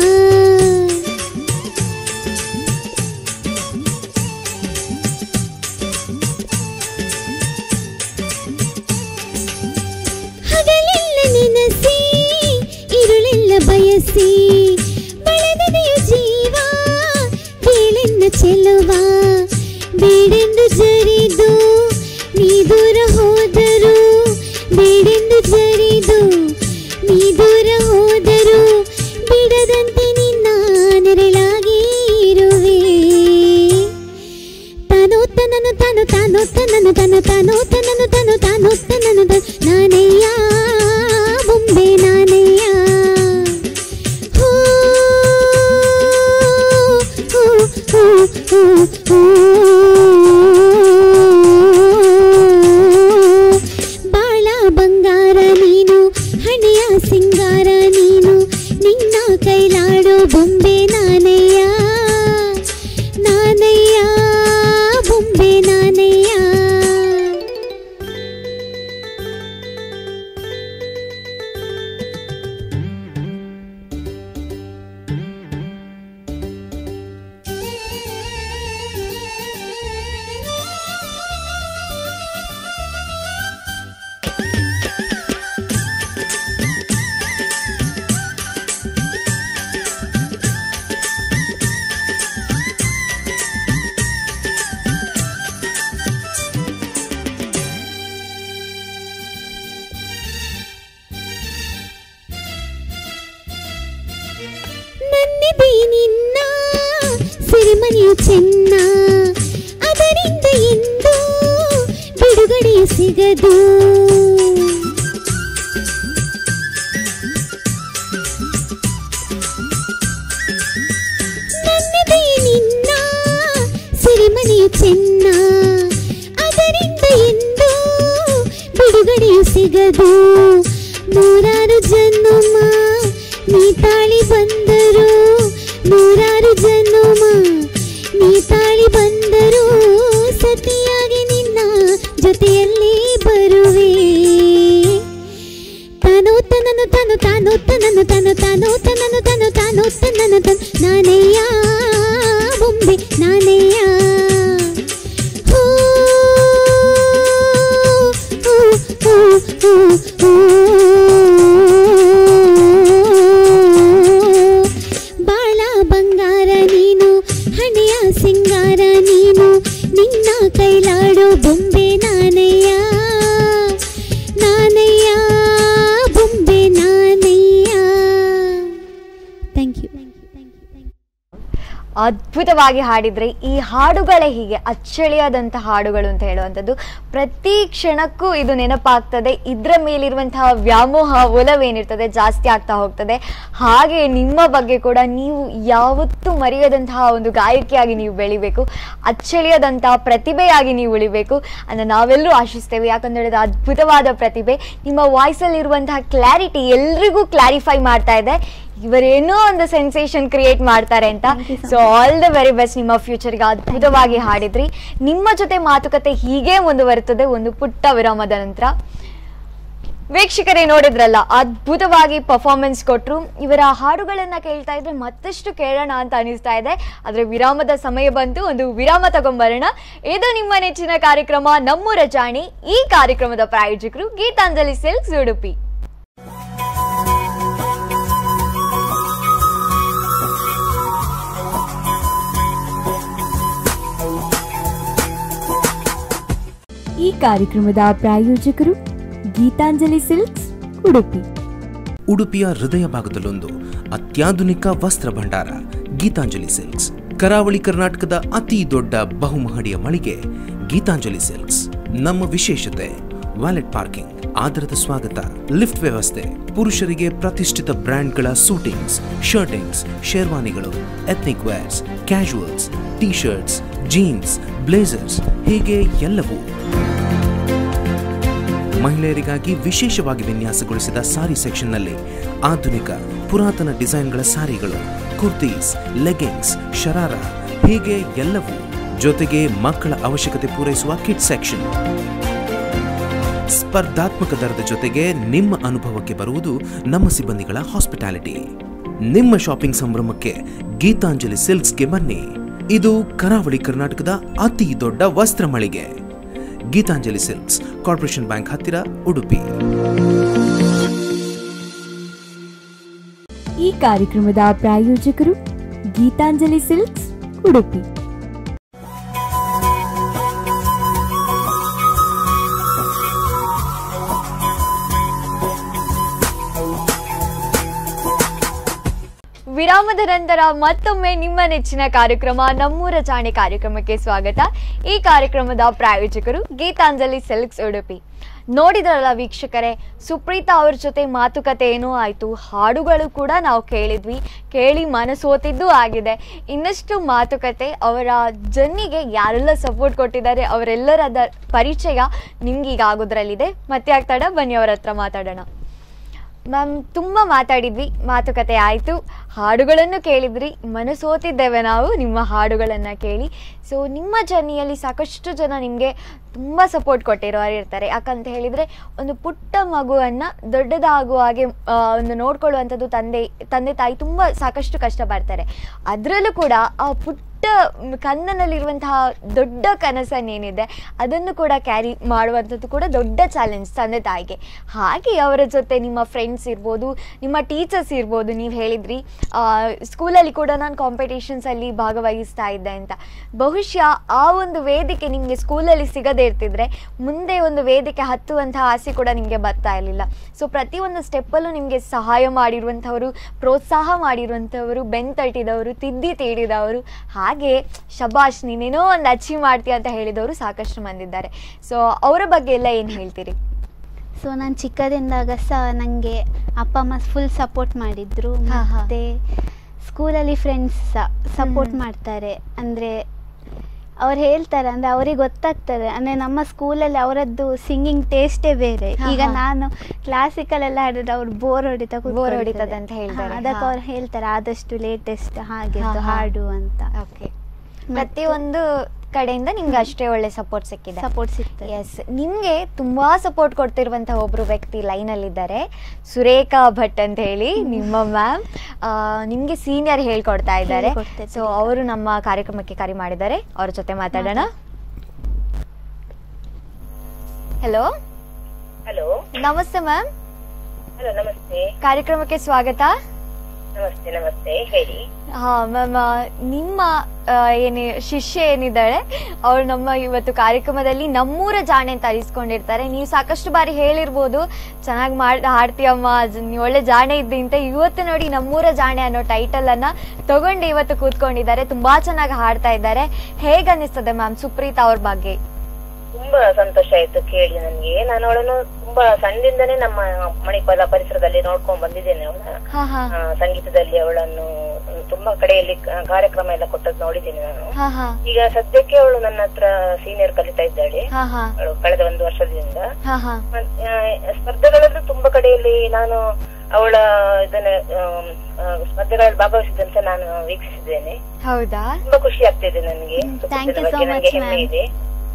ಹಗಲೆಲ್ಲ ನೆನೆಸಿ ಇರುಳೆಲ್ಲ ಬಯಸಿ ಬಳಲಿದೆಯು ಜೀವ ತೇಲೆನ್ನು ಚೆಲುವ ಬೇಡೆಂದು ಜರಿದು ನೀ ದೂರ ಹೋದರು ಬೇಡೆಂದು ಜರಿದು ನೀ ದೂರ ಹೋದರು ಬಿಡದಂತೆ ನಿನ್ನ ನೆರಳಾಗಿ ಇರುವೆ ತಾನು ತನನು ತಾನು ತಾನು ತನನು ತನು ತಾನು ತನನು ತನು ತಾನು ತನನು ತನ್ ನಾನಯ್ಯ ಬೊಂಬೆ ನಾನಯ್ಯ ಹೋ ಹೋ ಹೋ ಹೋ ಹೋ ಬಾಳ ಬಂಗಾರ ನೀನು ಹಣೆಯ ಸಿಂಗಾರ ನೀನು ನಿನ್ನ ಕೈಲಾಡು ಬೊಂಬೆ ನಾನಯ್ಯ ನಾನಯ್ಯ ಬೊಂಬೆ ನಾನಯ್ಯ ನನ್ನಿದೆ ನಿನ್ನ ಸಿರಿಮನೆಯು ಚೆನ್ನ ಅದರಿಂದ ಎಂದು ಬಿಡುಗಡೆ ಸಿಗದು ನನ್ನಿದೆ ನಿನ್ನ ಸಿರಿಮನೆಯು ಚೆನ್ನ ಅದರಿಂದ ಎಂದು ಬಿಡುಗಡೆಯು ಸಿಗದು ನೂರಾರು ಜನ್ಮ ನೀ ತಾಳಿ ಬಂದರು ನೂರಾರು ಜನ್ಮ ನೀ ತಾಳಿ ಬಂದರು ಸತಿಯಾಗಿ ನಿನ್ನ ಜೊತೆಯಲ್ಲಿ ಬರುವೆ ತಾನು ತನನು ತನು ತಾನು ತನನು ತನು ತಾನು ತನನು ತನು ತಾನು ತನನು ತನ್ ನಾನಯ್ಯ ಬೊಂಬೆ ನಾನಯ್ಯ ಹೋ ಹೋ ಹೋ ಹೋ ಹೋ ಅದ್ಭುತವಾಗಿ ಹಾಡಿದ್ರಿ ಈ ಹಾಡುಗಳೇ ಹೀಗೆ ಅಚ್ಚಳಿಯಾದಂತಹ ಹಾಡುಗಳು ಅಂತ ಹೇಳುವಂಥದ್ದು ಪ್ರತಿ ಕ್ಷಣಕ್ಕೂ ಇದು ನೆನಪಾಗ್ತದೆ ಇದರ ಮೇಲಿರುವಂತಹ ವ್ಯಾಮೋಹ ಒಲವೇನಿರ್ತದೆ ಜಾಸ್ತಿ ಆಗ್ತಾ ಹೋಗ್ತದೆ ಹಾಗೆ ನಿಮ್ಮ ಬಗ್ಗೆ ಕೂಡ ನೀವು ಯಾವತ್ತೂ ಮರೆಯದಂತಹ ಒಂದು ಗಾಯಕಿಯಾಗಿ ನೀವು ಬೆಳಿಬೇಕು ಅಚ್ಚಳಿಯದಂತಹ ಪ್ರತಿಭೆಯಾಗಿ ನೀವು ಉಳಿಬೇಕು ಅಂತ ನಾವೆಲ್ಲರೂ ಆಶಿಸ್ತೇವೆ ಯಾಕಂತ ಹೇಳಿದ್ರೆ ಅದ್ಭುತವಾದ ಪ್ರತಿಭೆ ನಿಮ್ಮ ವಾಯ್ಸಲ್ಲಿ ಇರುವಂತಹ ಕ್ಲಾರಿಟಿ ಎಲ್ರಿಗೂ ಕ್ಲಾರಿಫೈ ಮಾಡ್ತಾ ಇದೆ ಇವರೇನೋ ಒಂದು ಸೆನ್ಸೇಷನ್ ಕ್ರಿಯೇಟ್ ಮಾಡ್ತಾರೆ ಅಂತ so all the very best ನಿಮ್ಮ ಫ್ಯೂಚರ್ಗೆ ಅದ್ಭುತವಾಗಿ ಹಾಡಿದ್ರಿ ನಿಮ್ಮ ಜೊತೆ ಮಾತುಕತೆ ಹೀಗೆ ಮುಂದುವರುತ್ತದೆ ಒಂದು ಪುಟ್ಟ ವಿರಾಮದ ನಂತರ ವೀಕ್ಷಕರೇ ನೋಡಿದ್ರಲ್ಲ ಅದ್ಭುತವಾಗಿ ಪರ್ಫಾರ್ಮೆನ್ಸ್ ಕೊಟ್ರು ಇವರ ಹಾಡುಗಳನ್ನ ಕೇಳ್ತಾ ಇದ್ರೆ ಮತ್ತಷ್ಟು ಕೇಳೋಣ ಅಂತ ಅನಿಸ್ತಾ ಇದೆ ಆದ್ರೆ ವಿರಾಮದ ಸಮಯ ಬಂತು ಒಂದು ವಿರಾಮ ತಗೊಂಬರೋಣ ಇದು ನಿಮ್ಮ ನೆಚ್ಚಿನ ಕಾರ್ಯಕ್ರಮ ನಮ್ಮೂರ ಜಾಣಿ ಈ ಕಾರ್ಯಕ್ರಮದ ಪ್ರಾಯೋಜಕರು ಗೀತಾಂಜಲಿ ಸಿಲ್ಕ್ಸ್ ಉಡುಪಿ ಈ ಕಾರ್ಯಕ್ರಮದ ಪ್ರಾಯೋಜಕರು ಗೀತಾಂಜಲಿ ಸಿಲ್ಕ್ಸ್ ಉಡುಪಿ ಉಡುಪಿಯ ಹೃದಯ ಭಾಗದಲ್ಲೊಂದು ಅತ್ಯಾಧುನಿಕ ವಸ್ತ್ರ ಭಂಡಾರ ಗೀತಾಂಜಲಿ ಸಿಲ್ಕ್ಸ್ ಕರಾವಳಿ ಕರ್ನಾಟಕದ ಅತಿ ದೊಡ್ಡ ಬಹುಮಹಡಿಯ ಮಳಿಗೆ ಗೀತಾಂಜಲಿ ಸಿಲ್ಕ್ಸ್ ನಮ್ಮ ವಿಶೇಷತೆ ವ್ಯಾಲೆಟ್ ಪಾರ್ಕಿಂಗ್ ಆದರದ ಸ್ವಾಗತ ಲಿಫ್ಟ್ ವ್ಯವಸ್ಥೆ ಪುರುಷರಿಗೆ ಪ್ರತಿಷ್ಠಿತ ಬ್ರ್ಯಾಂಡ್ಗಳ ಸೂಟಿಂಗ್ಸ್ ಶರ್ಟಿಂಗ್ಸ್ ಶೇರ್ವಾನಿಗಳು ethnic wears casuals T shirts jeans blazers ಹೀಗೆ ಎಲ್ಲವೂ ಮಹಿಳೆಯರಿಗಾಗಿ ವಿಶೇಷವಾಗಿ ವಿನ್ಯಾಸಗೊಳಿಸಿದ ಸಾರಿ ಸೆಕ್ಷನ್ನಲ್ಲಿ ಆಧುನಿಕ ಪುರಾತನ ಡಿಸೈನ್ಗಳ ಸಾರಿಗಳು ಕುರ್ತೀಸ್ ಲೆಗಿಂಗ್ಸ್ ಶರಾರ ಹೀಗೆ ಎಲ್ಲವೂ ಜೊತೆಗೆ ಮಕ್ಕಳ ಅವಶ್ಯಕತೆ ಪೂರೈಸುವ ಕಿಡ್ ಸೆಕ್ಷನ್ ಸ್ಪರ್ಧಾತ್ಮಕ ದರದ ಜೊತೆಗೆ ನಿಮ್ಮ ಅನುಭವಕ್ಕೆ ಬರುವುದು ನಮ್ಮ ಸಿಬ್ಬಂದಿಗಳ ಹಾಸ್ಪಿಟಾಲಿಟಿ ನಿಮ್ಮ ಶಾಪಿಂಗ್ ಸಂಭ್ರಮಕ್ಕೆ ಗೀತಾಂಜಲಿ ಸಿಲ್ಕ್ಸ್ಗೆ ಬನ್ನಿ ಇದು ಕರಾವಳಿ ಕರ್ನಾಟಕದ ಅತಿ ದೊಡ್ಡ ವಸ್ತ್ರ ಮಳಿಗೆ ಗೀತಾಂಜಲಿ ಸಿಲ್ಕ್ಸ್ ಕಾರ್ಪೊರೇಷನ್ ಬ್ಯಾಂಕ್ ಹತ್ತಿರ ಉಡುಪಿ ಈ ಕಾರ್ಯಕ್ರಮದ ಪ್ರಾಯೋಜಕರು ಗೀತಾಂಜಲಿ ಸಿಲ್ಕ್ಸ್ ಉಡುಪಿ ವಿರಾಮದ ನಂತರ ಮತ್ತೊಮ್ಮೆ ನಿಮ್ಮ ನೆಚ್ಚಿನ ಕಾರ್ಯಕ್ರಮ ನಮ್ಮೂರ ಜಾಣೆ ಕಾರ್ಯಕ್ರಮಕ್ಕೆ ಸ್ವಾಗತ ಈ ಕಾರ್ಯಕ್ರಮದ ಪ್ರಾಯೋಜಕರು ಗೀತಾಂಜಲಿ ಸಿಲ್ಕ್ಸ್ ಉಡುಪಿ ನೋಡಿದ್ರಲ್ಲ ವೀಕ್ಷಕರೇ ಸುಪ್ರೀತಾ ಅವ್ರ ಜೊತೆ ಮಾತುಕತೆ ಏನೋ ಆಯಿತು ಹಾಡುಗಳು ಕೂಡ ನಾವು ಕೇಳಿದ್ವಿ ಕೇಳಿ ಮನಸೋತಿದ್ದು ಆಗಿದೆ ಇನ್ನಷ್ಟು ಮಾತುಕತೆ ಅವರ ಜನ್ನಿಗೆ ಯಾರೆಲ್ಲ ಸಪೋರ್ಟ್ ಕೊಟ್ಟಿದ್ದಾರೆ ಅವರೆಲ್ಲರದ ಪರಿಚಯ ನಿಮ್ಗೀಗ ಆಗೋದ್ರಲ್ಲಿದೆ ಮತ್ತೆ ಆಗ್ತಾಡ ಬನ್ನಿ ಅವರ ಹತ್ರ ಮಾತಾಡೋಣ ಮ್ಯಾಮ್ ತುಂಬ ಮಾತಾಡಿದ್ವಿ ಮಾತುಕತೆ ಆಯಿತು ಹಾಡುಗಳನ್ನು ಕೇಳಿದ್ರಿ ಮನಸೋತಿದ್ದೇವೆ ನಾವು ನಿಮ್ಮ ಹಾಡುಗಳನ್ನು ಕೇಳಿ ಸೊ ನಿಮ್ಮ ಜರ್ನಿಯಲ್ಲಿ ಸಾಕಷ್ಟು ಜನ ನಿಮಗೆ ತುಂಬ ಸಪೋರ್ಟ್ ಕೊಟ್ಟಿರೋರು ಇರ್ತಾರೆ ಯಾಕಂತ ಹೇಳಿದರೆ ಒಂದು ಪುಟ್ಟ ಮಗುವನ್ನು ದೊಡ್ಡದಾಗುವ ಹಾಗೆ ಆ, ಒಂದು ನೋಡ್ಕೊಳ್ಳುವಂಥದ್ದು ತಂದೆ ತಂದೆ ತಾಯಿ ತುಂಬ ಸಾಕಷ್ಟು ಕಷ್ಟಪಡ್ತಾರೆ ಅದರಲ್ಲೂ ಕೂಡ ಆ ಪುಟ್ಟ ಕನ್ನನಲ್ಲಿರುವಂತಹ ದೊಡ್ಡ ಕನಸನ್ನೇನಿದೆ ಅದನ್ನು ಕೂಡ ಕ್ಯಾರಿ ಮಾಡುವಂಥದ್ದು ಕೂಡ ದೊಡ್ಡ ಚಾಲೆಂಜ್ ತಂದೆ ತಾಯಿಗೆ ಹಾಗೆ ಅವರ ಜೊತೆ ನಿಮ್ಮ ಫ್ರೆಂಡ್ಸ್ ಇರ್ಬೋದು ನಿಮ್ಮ ಟೀಚರ್ಸ್ ಇರ್ಬೋದು ನೀವು ಹೇಳಿದ್ರಿ ಸ್ಕೂಲಲ್ಲಿ ಕೂಡ ನಾನು ಕಾಂಪಿಟೇಷನ್ಸಲ್ಲಿ ಭಾಗವಹಿಸ್ತಾ ಇದ್ದೆ ಅಂತ ಬಹುಶಃ ಆ ಒಂದು ವೇದಿಕೆ ನಿಮಗೆ ಸ್ಕೂಲಲ್ಲಿ ಸಿಗದೇ ಇರ್ತಿದ್ರೆ ಮುಂದೆ ಒಂದು ವೇದಿಕೆ ಹತ್ತುವಂತಹ ಆಸೆ ಕೂಡ ನಿಮಗೆ ಬರ್ತಾ ಇರಲಿಲ್ಲ ಸೊ ಪ್ರತಿಯೊಂದು ಸ್ಟೆಪ್ಪಲ್ಲೂ ನಿಮಗೆ ಸಹಾಯ ಮಾಡಿರುವಂಥವರು ಪ್ರೋತ್ಸಾಹ ಮಾಡಿರುವಂಥವರು ಬೆನ್ ತಟ್ಟಿದವರು ತಿದ್ದಿ ತೀಡಿದವರು ಹಾಗೆ ಶಬಾಷ್ ನೀನೇನೋ ಒಂದು ಅಚೀವ್ ಮಾಡ್ತೀಯ ಅಂತ ಹೇಳಿದವರು ಸಾಕಷ್ಟು ಮಂದಿ ಇದ್ದಾರೆ ಸೊ ಅವರ ಬಗ್ಗೆ ಎಲ್ಲ ಏನು ಹೇಳ್ತೀರಿ ಸೊ ನಾನು ಚಿಕ್ಕದಿಂದಾಗ ಸಹ ನನಗೆ ಅಪ್ಪ ಅಮ್ಮ ಫುಲ್ ಸಪೋರ್ಟ್ ಮಾಡಿದ್ರು ಹಾ, ಹಾ. ಮತ್ತೆ ಸ್ಕೂಲಲ್ಲಿ ಫ್ರೆಂಡ್ಸ್ ಸಹ ಸಪೋರ್ಟ್ ಹ್ಮ್. ಮಾಡ್ತಾರೆ ಅಂದರೆ ಅವ್ರು ಹೇಳ್ತಾರೆ ಅಂದರೆ ಅವ್ರಿಗೆ ಗೊತ್ತಾಗ್ತದೆ ಅಂದರೆ ನಮ್ಮ ಸ್ಕೂಲಲ್ಲಿ ಅವರದ್ದು ಸಿಂಗಿಂಗ್ ಟೇಸ್ಟೇ ಬೇರೆ ಹಾ, ಈಗ ಹಾ. ನಾನು ಕ್ಲಾಸಿಕಲ್ ಎಲ್ಲ ಹಾಡಿದ್ರೆ ಅವ್ರು ಬೋರ್ ಹೊಡಿತಾ Bore ಕೂತ್ಕೊಳ್ತಾರೆ. ಹೊಡಿತದೆ ಅಂತ ಹೇಳ್ತಾರೆ. ಹಾ, ಅದಕ್ಕೆ ಹಾ. ಅವ್ರು ಹೇಳ್ತಾರೆ ಆದಷ್ಟು ಲೇಟೆಸ್ಟ್ ಹಾಗೆ ಹಾ, ಹಾ. ಹಾಡು ಅಂತ ಓಕೆ ಪ್ರತಿಯೊಂದು ಕಡೆಯಿಂದ ನಿಮ್ಗೆ ಅಷ್ಟೇ ಒಳ್ಳೆ ಸಪೋರ್ಟ್ ಸಿಕ್ಕಿದೆ ಸಪೋರ್ಟ್ ಸಿಗ್ತದೆ ಎಸ್ ನಿಮ್ಗೆ ತುಂಬಾ ಸಪೋರ್ಟ್ ಕೊಡ್ತಿರುವಂತಹ ಒಬ್ರು ವ್ಯಕ್ತಿ ಲೈನ್ ಅಲ್ಲಿ ಇದ್ದಾರೆ ಸುರೇಖಾ ಭಟ್ ಅಂತ ಹೇಳಿ ನಿಮ್ಮ ಮ್ಯಾಮ್ ನಿಮ್ಗೆ ಸೀನಿಯರ್ ಹೇಳ್ಕೊಡ್ತಾ ಇದ್ದಾರೆ ಹೇಳ್ಕೊಡ್ತಿದ್ದಾರೆ. ಸೊ ಅವರು ನಮ್ಮ ಕಾರ್ಯಕ್ರಮಕ್ಕೆ ಕರೆ ಮಾಡಿದ್ದಾರೆ ಅವ್ರ ಜೊತೆ ಮಾತಾಡೋಣ ಹಲೋ ಹಲೋ ನಮಸ್ತೆ ಮ್ಯಾಮ್ ಹಲೋ ನಮಸ್ತೆ ಕಾರ್ಯಕ್ರಮಕ್ಕೆ ಸ್ವಾಗತ ನಮಸ್ತೆ ನಮಸ್ತೆ ಹೇಳಿ ಹಾ ಮ್ಯಾಮ್ ನಿಮ್ಮ ಆ, ಏನಿ ಶಿಷ್ಯ ಏನಿದ್ದಾಳೆ ಅವಳು ನಮ್ಮ ಇವತ್ತು ಕಾರ್ಯಕ್ರಮದಲ್ಲಿ ನಮ್ಮೂರ ಜಾಣೆ ಅಂತ ಅರಿಸ್ಕೊಂಡಿರ್ತಾರೆ ನೀವು ಸಾಕಷ್ಟು ಬಾರಿ ಹೇಳಿರ್ಬೋದು ಚೆನ್ನಾಗಿ ಮಾಡ್ ಹಾಡ್ತೀಯಮ್ಮ ಜ- ನೀವ್ ಒಳ್ಳೆ ಜಾಣೆ ಇದ್ದಿ ಅಂತ ಇವತ್ತು ನೋಡಿ ನಮ್ಮೂರ ಜಾಣೆ ಅನ್ನೋ ಟೈಟಲ್ ಅನ್ನ ತಗೊಂಡು ಇವತ್ತು ಕೂತ್ಕೊಂಡಿದ್ದಾರೆ ತುಂಬಾ ಚೆನ್ನಾಗಿ ಹಾಡ್ತಾ ಇದ್ದಾರೆ ಹೇಗ್ ಅನಿಸ್ತದೆ ಮ್ಯಾಮ್ ಸುಪ್ರೀತ್ ಅವ್ರ ಬಗ್ಗೆ ತುಂಬಾ ಸಂತೋಷ ಆಯ್ತು ಕೇಳಿ ನನ್ಗೆ ನಾನು ಅವಳನ್ನು ತುಂಬಾ ಸಣ್ಣದಿಂದನೇ ನಮ್ಮ ಮಣಿಪಾಲ ಪರಿಸರದಲ್ಲಿ ನೋಡ್ಕೊಂಡ್ ಬಂದಿದ್ದೇನೆ ಅವಳ ಹಾ ಹಾ ಸಂಗೀತದಲ್ಲಿ ಅವಳನ್ನು ತುಂಬಾ ಕಡೆಯಲ್ಲಿ ಕ- ಕಾರ್ಯಕ್ರಮ ಎಲ್ಲ ಕೊಟ್ಟದ್ ನೋಡಿದ್ದೀನಿ ನಾನು ಹಾ ಹಾ ಈಗ ಸದ್ಯಕ್ಕೆ ಅವಳು ನನ್ನ ಹತ್ರ ಸೀನಿಯರ್ ಕಲಿತಾ ಇದ್ದಾಳೆ ಹಾ ಹಾ ಅವಳು ಕಳೆದ ಒಂದು ವರ್ಷದಿಂದ ಹಾ ಹಾ ಮತ್- ಆ, ಸ್ಪರ್ಧೆಗಳಲ್ಲೂ ತುಂಬಾ ಕಡೆಯಲ್ಲಿ ನಾನು ಅವಳ ಇದನ್ನ ಆಮ್, ಆ, ಸ್ಪರ್ಧೆಗಳಲ್ಲಿ ಭಾಗವಹಿಸಿದಂತ ನಾನು ವೀಕ್ಷಿಸಿದ್ದೇನೆ ಹೌದಾ ತುಂಬಾ ಖುಷಿ ಆಗ್ತಿದೆ ನನಗೆ thank you so ಬಗ್ಗೆ much, ನನಗೆ ಹೆಮ್ಮೆ ma'am. ಇದೆ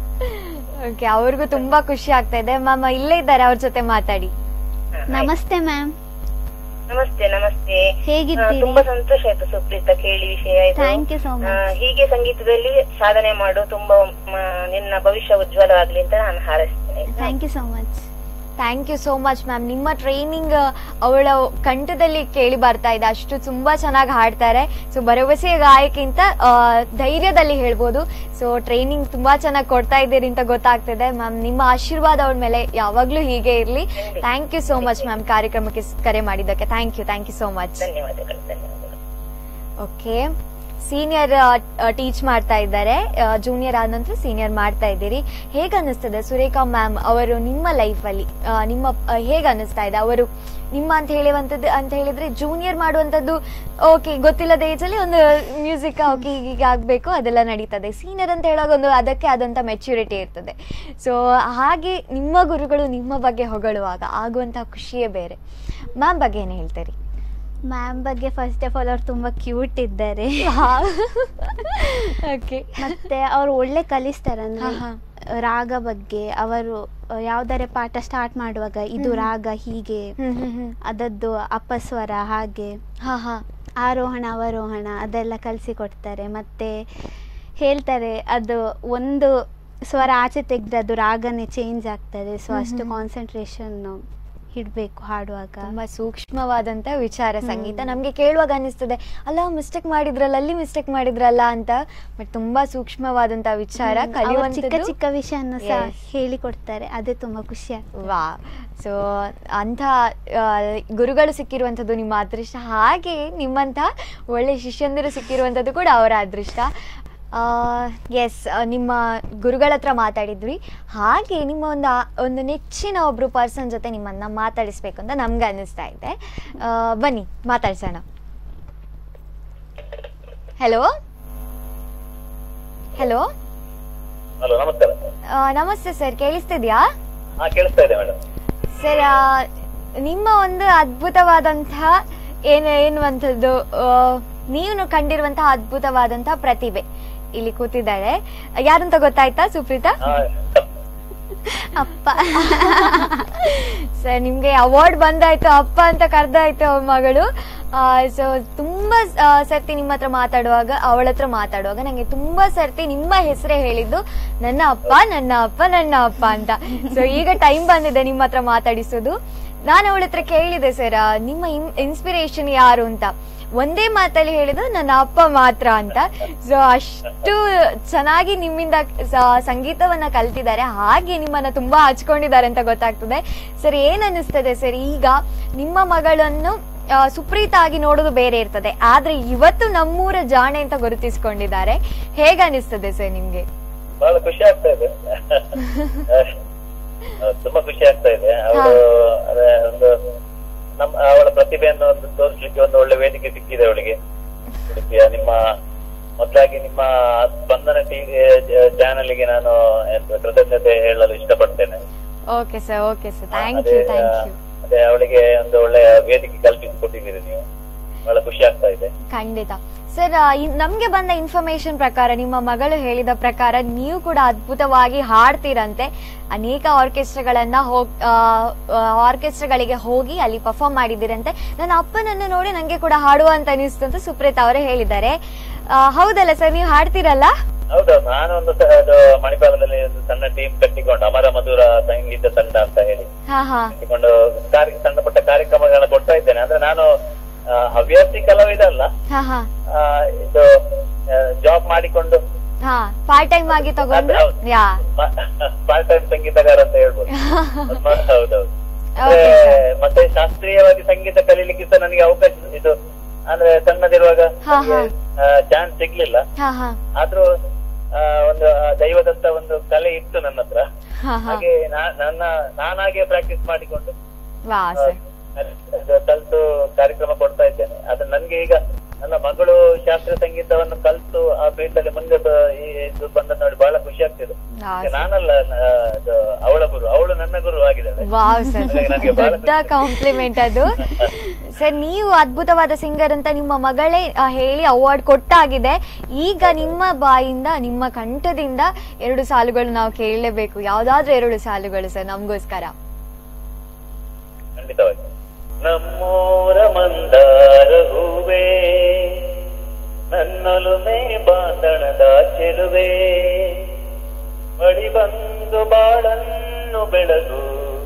ಓಕೆ ಅವ್ರಿಗೂ ತುಂಬಾ ಖುಷಿ ಆಗ್ತಾ ಇದೆ ಮ್ಯಾಮ್ ಇಲ್ಲೇ ಇದ್ದಾರೆ ಅವ್ರ ಜೊತೆ ಮಾತಾಡಿ ಹಾ, ಆಯ್ತು. ನಮಸ್ತೆ ಮ್ಯಾಮ್ ನಮಸ್ತೆ ನಮಸ್ತೆ ಹೇಗಿದ್ದೀರಿ? ಆ, ತುಂಬಾ ಸಂತೋಷ ಆಯ್ತು ಸುಪ್ರೀತ ಕೇಳಿ ವಿಷಯ ಇದು ಥ್ಯಾಂಕ್ ಯು ಸೋ ಆ, ಮಚ್ ಹೀಗೆ ಸಂಗೀತದಲ್ಲಿ ಸಾಧನೆ ಮಾಡು ತುಂಬಾ ಮ, ನಿನ್ನ ಭವಿಷ್ಯ ಉಜ್ವಲವಾಗ್ಲಿ ಅಂತ ನಾನು ಹಾರೈಸ್ತೇನೆ ಆಯ್ತಾ? Thank you so much thank you so much ma'am ನಿಮ್ಮ ಟ್ರೈನಿಂಗ್ ಅವಳ ಕಂಠದಲ್ಲಿ ಕೇಳಿ ಬರ್ತಾ ಇದೆ ಅಷ್ಟು ತುಂಬಾ ಚೆನ್ನಾಗಿ ಹಾಡ್ತಾರೆ ಸೊ ಭರವಸೆಯ ಗಾಯಕಿಂತ ಆ, ಧೈರ್ಯದಲ್ಲಿ ಹೇಳ್ಬೋದು ಸೊ ಟ್ರೈನಿಂಗ್ ತುಂಬಾ ಚೆನ್ನಾಗಿ ಕೊಡ್ತಾ ಇದ್ದೀರಿ ಅಂತ ಗೊತ್ತಾಗ್ತಿದೆ ಮ್ಯಾಮ್ ನಿಮ್ಮ ಆಶೀರ್ವಾದ ಅವಳ ಮೇಲೆ ಯಾವಾಗ್ಲೂ ಹೀಗೆ ಇರಲಿ thank you so much ma'am ಕಾರ್ಯಕ್ರಮಕ್ಕೆ ಸ್- ಕರೆ ಮಾಡಿದ್ದಕ್ಕೆ thank you thank you so much ಧನ್ಯವಾದಗಳು ಧನ್ಯವಾದಗಳು ಓಕೆ ಸೀನಿಯರ್ ಟೀಚ್ ಮಾಡ್ತಾ ಇದ್ದಾರೆ ಜೂನಿಯರ್ ಆದ ನಂತರ ಸೀನಿಯರ್ ಮಾಡ್ತಾ ಇದ್ದೀರಿ ಹೇಗೆ ಅನ್ನಿಸ್ತದೆ ಸುರೇಖಾ ಮ್ಯಾಮ್ ಅವರು ನಿಮ್ಮ ಲೈಫಲ್ಲಿ ನಿಮ್ಮ ಆ, ಹೇಗೆ ಅನ್ನಿಸ್ತಾ ಇದೆ ಅವರು ನಿಮ್ಮ ಅಂತ ಹೇಳುವಂಥದ್ದು ಅಂತ ಹೇಳಿದ್ರೆ ಜೂನಿಯರ್ ಮಾಡುವಂಥದ್ದು ಓಕೆ ಗೊತ್ತಿಲ್ಲದ ಏಜಲ್ಲಿ ಒಂದು ಮ್ಯೂಸಿಕ್ ಓಕೆ ಹೀಗೆ ಆಗಬೇಕು ಅದೆಲ್ಲ ನಡೀತದೆ ಸೀನಿಯರ್ ಅಂತ ಹೇಳುವಾಗ ಒಂದು ಅದಕ್ಕೆ ಆದಂಥ ಮೆಚ್ಯೂರಿಟಿ ಇರ್ತದೆ ಸೊ ಹಾಗೆ ನಿಮ್ಮ ಗುರುಗಳು ನಿಮ್ಮ ಬಗ್ಗೆ ಹೊಗಳುವಾಗ ಆಗುವಂಥ ಖುಷಿಯೇ ಬೇರೆ ಮ್ಯಾಮ್ ಬಗ್ಗೆ ಏನು ಹೇಳ್ತೀರಿ ಮ್ಯಾಮ್ ಬಗ್ಗೆ ಫಸ್ಟ್ ಆಫ್ ಆಲ್ ಅವ್ರು ತುಂಬಾ ಕ್ಯೂಟ್ ಇದ್ದಾರೆ ಓಕೆ ಮತ್ತೆ ಅವ್ರು ಒಳ್ಳೆ ಕಲಿಸ್ತಾರೆ ಅಂದ್ರೆ ಹಾ, ರಾಗ ಬಗ್ಗೆ ಅವರು ಯಾವ್ದಾರೆ ಪಾಠ ಸ್ಟಾರ್ಟ್ ಮಾಡುವಾಗ ಇದು ರಾಗ ಹೀಗೆ ಹ್ಮ್ ಹ್ಮ್ ಹ್ಮ್ ಅದದ್ದು ಅಪಸ್ವರ ಹಾಗೆ ಹಾ ಹಾ ಆರೋಹಣ ಅವರೋಹಣ ಅದೆಲ್ಲ ಕಲಿಸಿಕೊಡ್ತಾರೆ ಮತ್ತೆ ಹೇಳ್ತಾರೆ ಅದು ಒಂದು ಸ್ವರ ಆಚೆ ತೆಗೆದ್ರೆ ಅದು ರಾಗನೇ ಚೇಂಜ್ ಆಗ್ತದೆ ಸೊ ಅಷ್ಟು ಕಾನ್ಸಂಟ್ರೇಷನ್ ಇಡಬೇಕು ಹಾಡುವಾಗ ತುಂಬಾ ಸೂಕ್ಷ್ಮವಾದಂತ ವಿಚಾರ ಸಂಗೀತ ನಮ್ಗೆ ಕೇಳುವಾಗ ಅನ್ನಿಸ್ತದೆ ಅಲ್ಲ ಮಿಸ್ಟೇಕ್ ಮಾಡಿದ್ರಲ್ಲ ಅಲ್ಲಿ ಮಿಸ್ಟೇಕ್ ಮಾಡಿದ್ರಲ್ಲ ಅಂತ ಬಟ್ ತುಂಬಾ ಸೂಕ್ಷ್ಮವಾದಂತ ವಿಚಾರ ಹ್ಮ್. ಅವ್ರು ಚಿಕ್ಕ ಕಲಿಯುವಂಥದ್ದು ಚಿಕ್ಕ ವಿಷಯನ ಸಹ Yes. ಹೇಳಿಕೊಡ್ತಾರೆ ಅದೇ ತುಂಬಾ ಖುಷಿ ಆಗ್ತದೆ ವಾ ಸೊ ಅಂಥ ಆ, ಗುರುಗಳು ಸಿಕ್ಕಿರುವಂಥದ್ದು ನಿಮ್ಮ ಅದೃಷ್ಟ ಹಾಗೆ ನಿಮ್ಮಂಥ ಒಳ್ಳೆ ಶಿಷ್ಯಂದಿರು ಸಿಕ್ಕಿರುವಂಥದ್ದು ಕೂಡ ಅವರ ಅದೃಷ್ಟ ಎಸ್ ನಿಮ್ಮ ಗುರುಗಳ ಹತ್ರ ಮಾತಾಡಿದ್ವಿ ಹಾಗೆ ನಿಮ್ಮ ಒಂದು ಆ- ಒಂದು ನೆಚ್ಚಿನ ಒಬ್ರು ಪರ್ಸನ್ ಜೊತೆ ನಿಮ್ಮನ್ನ ಮಾತಾಡಿಸ್ಬೇಕು ಅಂತ ನಮ್ಗೆ ಅನ್ನಿಸ್ತಾ ಇದೆ ಆ, ಬನ್ನಿ ಮಾತಾಡ್ಸೋಣ ಹಲೋ ಹಲೋ ಹಲೋ ನಮಸ್ಕಾರ ನಮಸ್ತೆ ಸರ್ ಕೇಳಿಸ್ತಿದ್ಯಾ ಹಾ ಕೇಳಿಸ್ತಾ ಇದೆ ಮೇಡಮ್ ಸರ್ ಆ, ನಿಮ್ಮ ಒಂದು ಅದ್ಭುತವಾದಂತಹ ಏನು ಎನ್ನುವಂಥದ್ದು ಆ, ನೀವು ಕಂಡಿರುವಂತಹ ಅದ್ಭುತವಾದಂತಹ ಪ್ರತಿಭೆ ಇಲ್ಲಿ ಕೂತಿದ್ದಾಳೆ ಯಾರಂತ ಗೊತ್ತಾಯ್ತಾ ಸುಪ್ರೀತಾ ಅಪ್ಪ ಸರ್ ನಿಮ್ಗೆ ಅವಾರ್ಡ್ ಬಂದಾಯ್ತು ಅಪ್ಪ ಅಂತ ಕರೆದಾಯ್ತು ಅವ್ರ ಮಗಳು ಸೊ ತುಂಬಾ ಆ, ಸರ್ತಿ ನಿಮ್ಮ ಹತ್ರ ಮಾತಾಡುವಾಗ ಅವಳ ಹತ್ರ ಮಾತಾಡುವಾಗ ನಂಗೆ ತುಂಬಾ ಸರ್ತಿ ನಿಮ್ಮ ಹೆಸರೇ ಹೇಳಿದ್ದು ನನ್ನ ಅಪ್ಪ ನನ್ನ ಅಪ್ಪ ನನ್ನ ಅಪ್ಪ ಅಂತ ಸೊ ಈಗ ಟೈಮ್ ಬಂದಿದೆ ನಿಮ್ಮ ಹತ್ರ ಮಾತಾಡಿಸೋದು ನಾನು ಅವಳ ಹತ್ರ ಕೇಳಿದೆ ಸರ್ ನಿಮ್ಮ ಇನ್ಸ್ಪಿರೇಷನ್ ಯಾರು ಅಂತ ಒಂದೇ ಮಾತಲ್ಲಿ ಹೇಳಿದ್ದು ನನ್ನ ಅಪ್ಪ ಮಾತ್ರ ಅಂತ ಸೊ ಅಷ್ಟು ಚೆನ್ನಾಗಿ ನಿಮ್ಮಿಂದ ಸ- ಸಂಗೀತವನ್ನ ಕಲ್ತಿದ್ದಾರೆ ಹಾಗೆ ನಿಮ್ಮನ್ನ ತುಂಬಾ ಹಚ್ಕೊಂಡಿದ್ದಾರೆ ಅಂತ ಗೊತ್ತಾಗ್ತದೆ ಸರ್ ಏನ್ ಅನಿಸ್ತದೆ ಸರ್ ಈಗ ನಿಮ್ಮ ಮಗಳನ್ನು ಆ, ಸುಪ್ರೀತ ಆಗಿ ನೋಡೋದು ಬೇರೆ ಇರ್ತದೆ ಆದ್ರೆ ಇವತ್ತು ನಮ್ಮೂರ ಜಾಣೆ ಅಂತ ಗುರುತಿಸಿಕೊಂಡಿದ್ದಾರೆ ಹೇಗ ಅನಿಸ್ತದೆ ಸರ್ ನಿಮ್ಗೆ ಬಹಳ ಖುಷಿ ಆಗ್ತಾ ಇದೆ ಆ, ತುಂಬಾ ಖುಷಿ ಆಗ್ತಾ ಇದೆ ಅವಳು ಅದೇ ಒಂದು ನಮ್ಮ ಅವಳ ಪ್ರತಿಭೆಯನ್ನು ಒಂದು ತೋರಿಸ್ಲಿಕ್ಕೆ ಒಂದು ಒಳ್ಳೆ ವೇದಿಕೆ ಸಿಕ್ಕಿದೆ ಅವಳಿಗೆ ಉಡುಪಿಯ ನಿಮ್ಮ ಮೊದಲಾಗಿ ನಿಮ್ಮ ಸ್ಪಂದನ ಟಿವಿ ಚಾನೆಲ್ಗೆ ನಾನು ಎಂತ ಕೃತಜ್ಞತೆ ಹೇಳಲು ಇಷ್ಟಪಡ್ತೇನೆ okay sir okay sir thank ಅದೇ ಯು ಥ್ಯಾಂಕ್ ಯು ಅದೇ ಅವಳಿಗೆ ಒಂದು ಒಳ್ಳೆಯ ವೇದಿಕೆ ಕಲ್ಪಿಸಿಕೊಟ್ಟಿದ್ದೀರಿ ನೀವು ಬಹಳ ಖುಷಿ ಆಗ್ತಾ ಇದೆ ಖಂಡಿತ ಸರ್ ಆ, ಇನ್- ನಮ್ಗೆ ಬಂದ ಇನ್ಫಾರ್ಮೇಶನ್ ಪ್ರಕಾರ ನಿಮ್ಮ ಮಗಳು ಹೇಳಿದ ಪ್ರಕಾರ ನೀವು ಕೂಡ ಅದ್ಭುತವಾಗಿ ಹಾಡ್ತೀರಂತೆ ಅನೇಕ ಆರ್ಕೆಸ್ಟ್ರಾಗಳನ್ನ ಹೋಗ್ ಆರ್ಕೆಸ್ಟ್ರಾಗಳಿಗೆ ಹೋಗಿ ಅಲ್ಲಿ ಪರ್ಫಾರ್ಮ್ ಮಾಡಿದ್ದೀರಂತೆ ನನ್ನ ಅಪ್ಪನನ್ನು ನೋಡಿ ನಂಗೆ ಕೂಡ ಹಾಡುವ ಅಂತ ಅನಿಸ್ತು ಅಂತ ಸುಪ್ರೀತ್ ಅವರೇ ಹೇಳಿದ್ದಾರೆ ಆ, ಹೌದಲ್ಲ ಸರ್ ನೀವು ಹಾಡ್ತೀರಲ್ಲ ಹೌದೌದು ನಾನು ಒಂದು ಸ- ಅದು ಮಣಿಪಾಲದಲ್ಲಿ ಒಂದು ಸಣ್ಣ ಟೀಮ್ ಕಟ್ಟಿಕೊಂಡು ಅಮರ ಮಧುರ ಸಂಗೀತ ತಂಡ ಅಂತ ಹೇಳಿ ಹಾ ಹಾ ಕಟ್ಟಿಕೊಂಡು ಕಾರ್ಯ ಸಣ್ಣ ಪುಟ್ಟ ಕಾರ್ಯಕ್ರಮಗಳನ್ನ ಕೊಡ್ತಾ ಇದ್ದೇನೆ ಅಂದ್ರೆ ನಾನು ಆ, ಹವ್ಯಾಸಿ ಕಲಾವಿದ ಅಲ್ಲ ಹಾ ಹಾ ಆ, ಇದು ಜಾಬ್ ಮಾಡಿಕೊಂಡು ಹಾ ಪಾರ್ಟ್ ಟೈಮ್ ಆಗಿ ತಗೊಂಡು ಹೌದು. ಯಾ ಪಾರ್ಟ್ ಟೈಮ್ ಸಂಗೀತಗಾರ ಅಂತ ಹೇಳ್ಬೋದು ಹೌದೌದು Okay, sir. ಮತ್ತೆ ಶಾಸ್ತ್ರೀಯವಾಗಿ ಸಂಗೀತ ಕಲೀಲಿಕ್ಕೆ ಸಹ ನನಗೆ ಅವಕಾಶ ಇದು ಅಂದ್ರೆ ಸಣ್ಣದಿರುವಾಗ ಹಾ, ಹಾ. ಚಾನ್ಸ್ ಸಿಗ್ಲಿಲ್ಲ ಹಾ ಹಾ ಆದ್ರೂ ಆ, ಒಂದು ಆ ದೈವದತ್ತ ಒಂದು ಕಲೆ ಇತ್ತು ನನ್ನ ಹತ್ರ ಹಾ ಹಾ ಹಾಗೆ ನಾ- ನನ್ನ ನಾನಾಗೆ ಪ್ರಾಕ್ಟೀಸ್ ಮಾಡಿಕೊಂಡು ವಾ ಆ, ಸರ್ ಅದು ಕಲ್ತು ಕಾರ್ಯಕ್ರಮ ಕೊಡ್ತಾ ಇದ್ದೇನೆ ಆದ್ರೆ ನನ್ಗೆ ಈಗ ನನ್ನ ಮಗಳು ಶಾಸ್ತ್ರೀಯ ಸಂಗೀತವನ್ನು ಕಲ್ತು ಆ ಫೀಲ್ಡ್ ಅಲ್ಲಿ ಮುಂದೆ ಬ- ಈ ಇದು ಬಂದ ನೋಡಿ ಬಹಳ ಖುಷಿ ಆಗ್ತಿದೆ ಈಗ ನಾನಲ್ಲ ಆ, ಅದು ಅವಳ ಗುರು ಅವಳು ನನ್ನ ಗುರು ಆಗಿದ್ದಾಳೆ ವಾವ್ ಸರ್ ಹಾಗಾಗಿ ನನಗೆ ಬಹಳ ದೊಡ್ಡ ಕಾಂಪ್ಲಿಮೆಂಟ್ ಅದು ಸರ್ ನೀವು ಅದ್ಭುತವಾದ ಸಿಂಗರ್ ಅಂತ ನಿಮ್ಮ ಮಗಳೇ ಆ, ಹೇಳಿ ಅವಾರ್ಡ್ ಕೊಟ್ಟಾಗಿದೆ ಈಗ ನಿಮ್ಮ ಬಾಯಿಂದ ನಿಮ್ಮ ಕಂಠದಿಂದ ಎರಡು ಸಾಲುಗಳು ನಾವು ಕೇಳಲೇಬೇಕು ಯಾವ್ದಾದ್ರೂ ಎರಡು ಸಾಲುಗಳು ಸರ್ ನಮಗೋಸ್ಕರ ಖಂಡಿತವಾಗಿ ನಮ್ಮೂರ ಮಂದಾರ ಹೂವೇ ನನ್ನೊಲುಮೆ ಬಾಂಧಣದ ಚೆಲುವೆ ಬಳಿ ಬಂದು ಬಾಳನ್ನು ಬೆಳಗು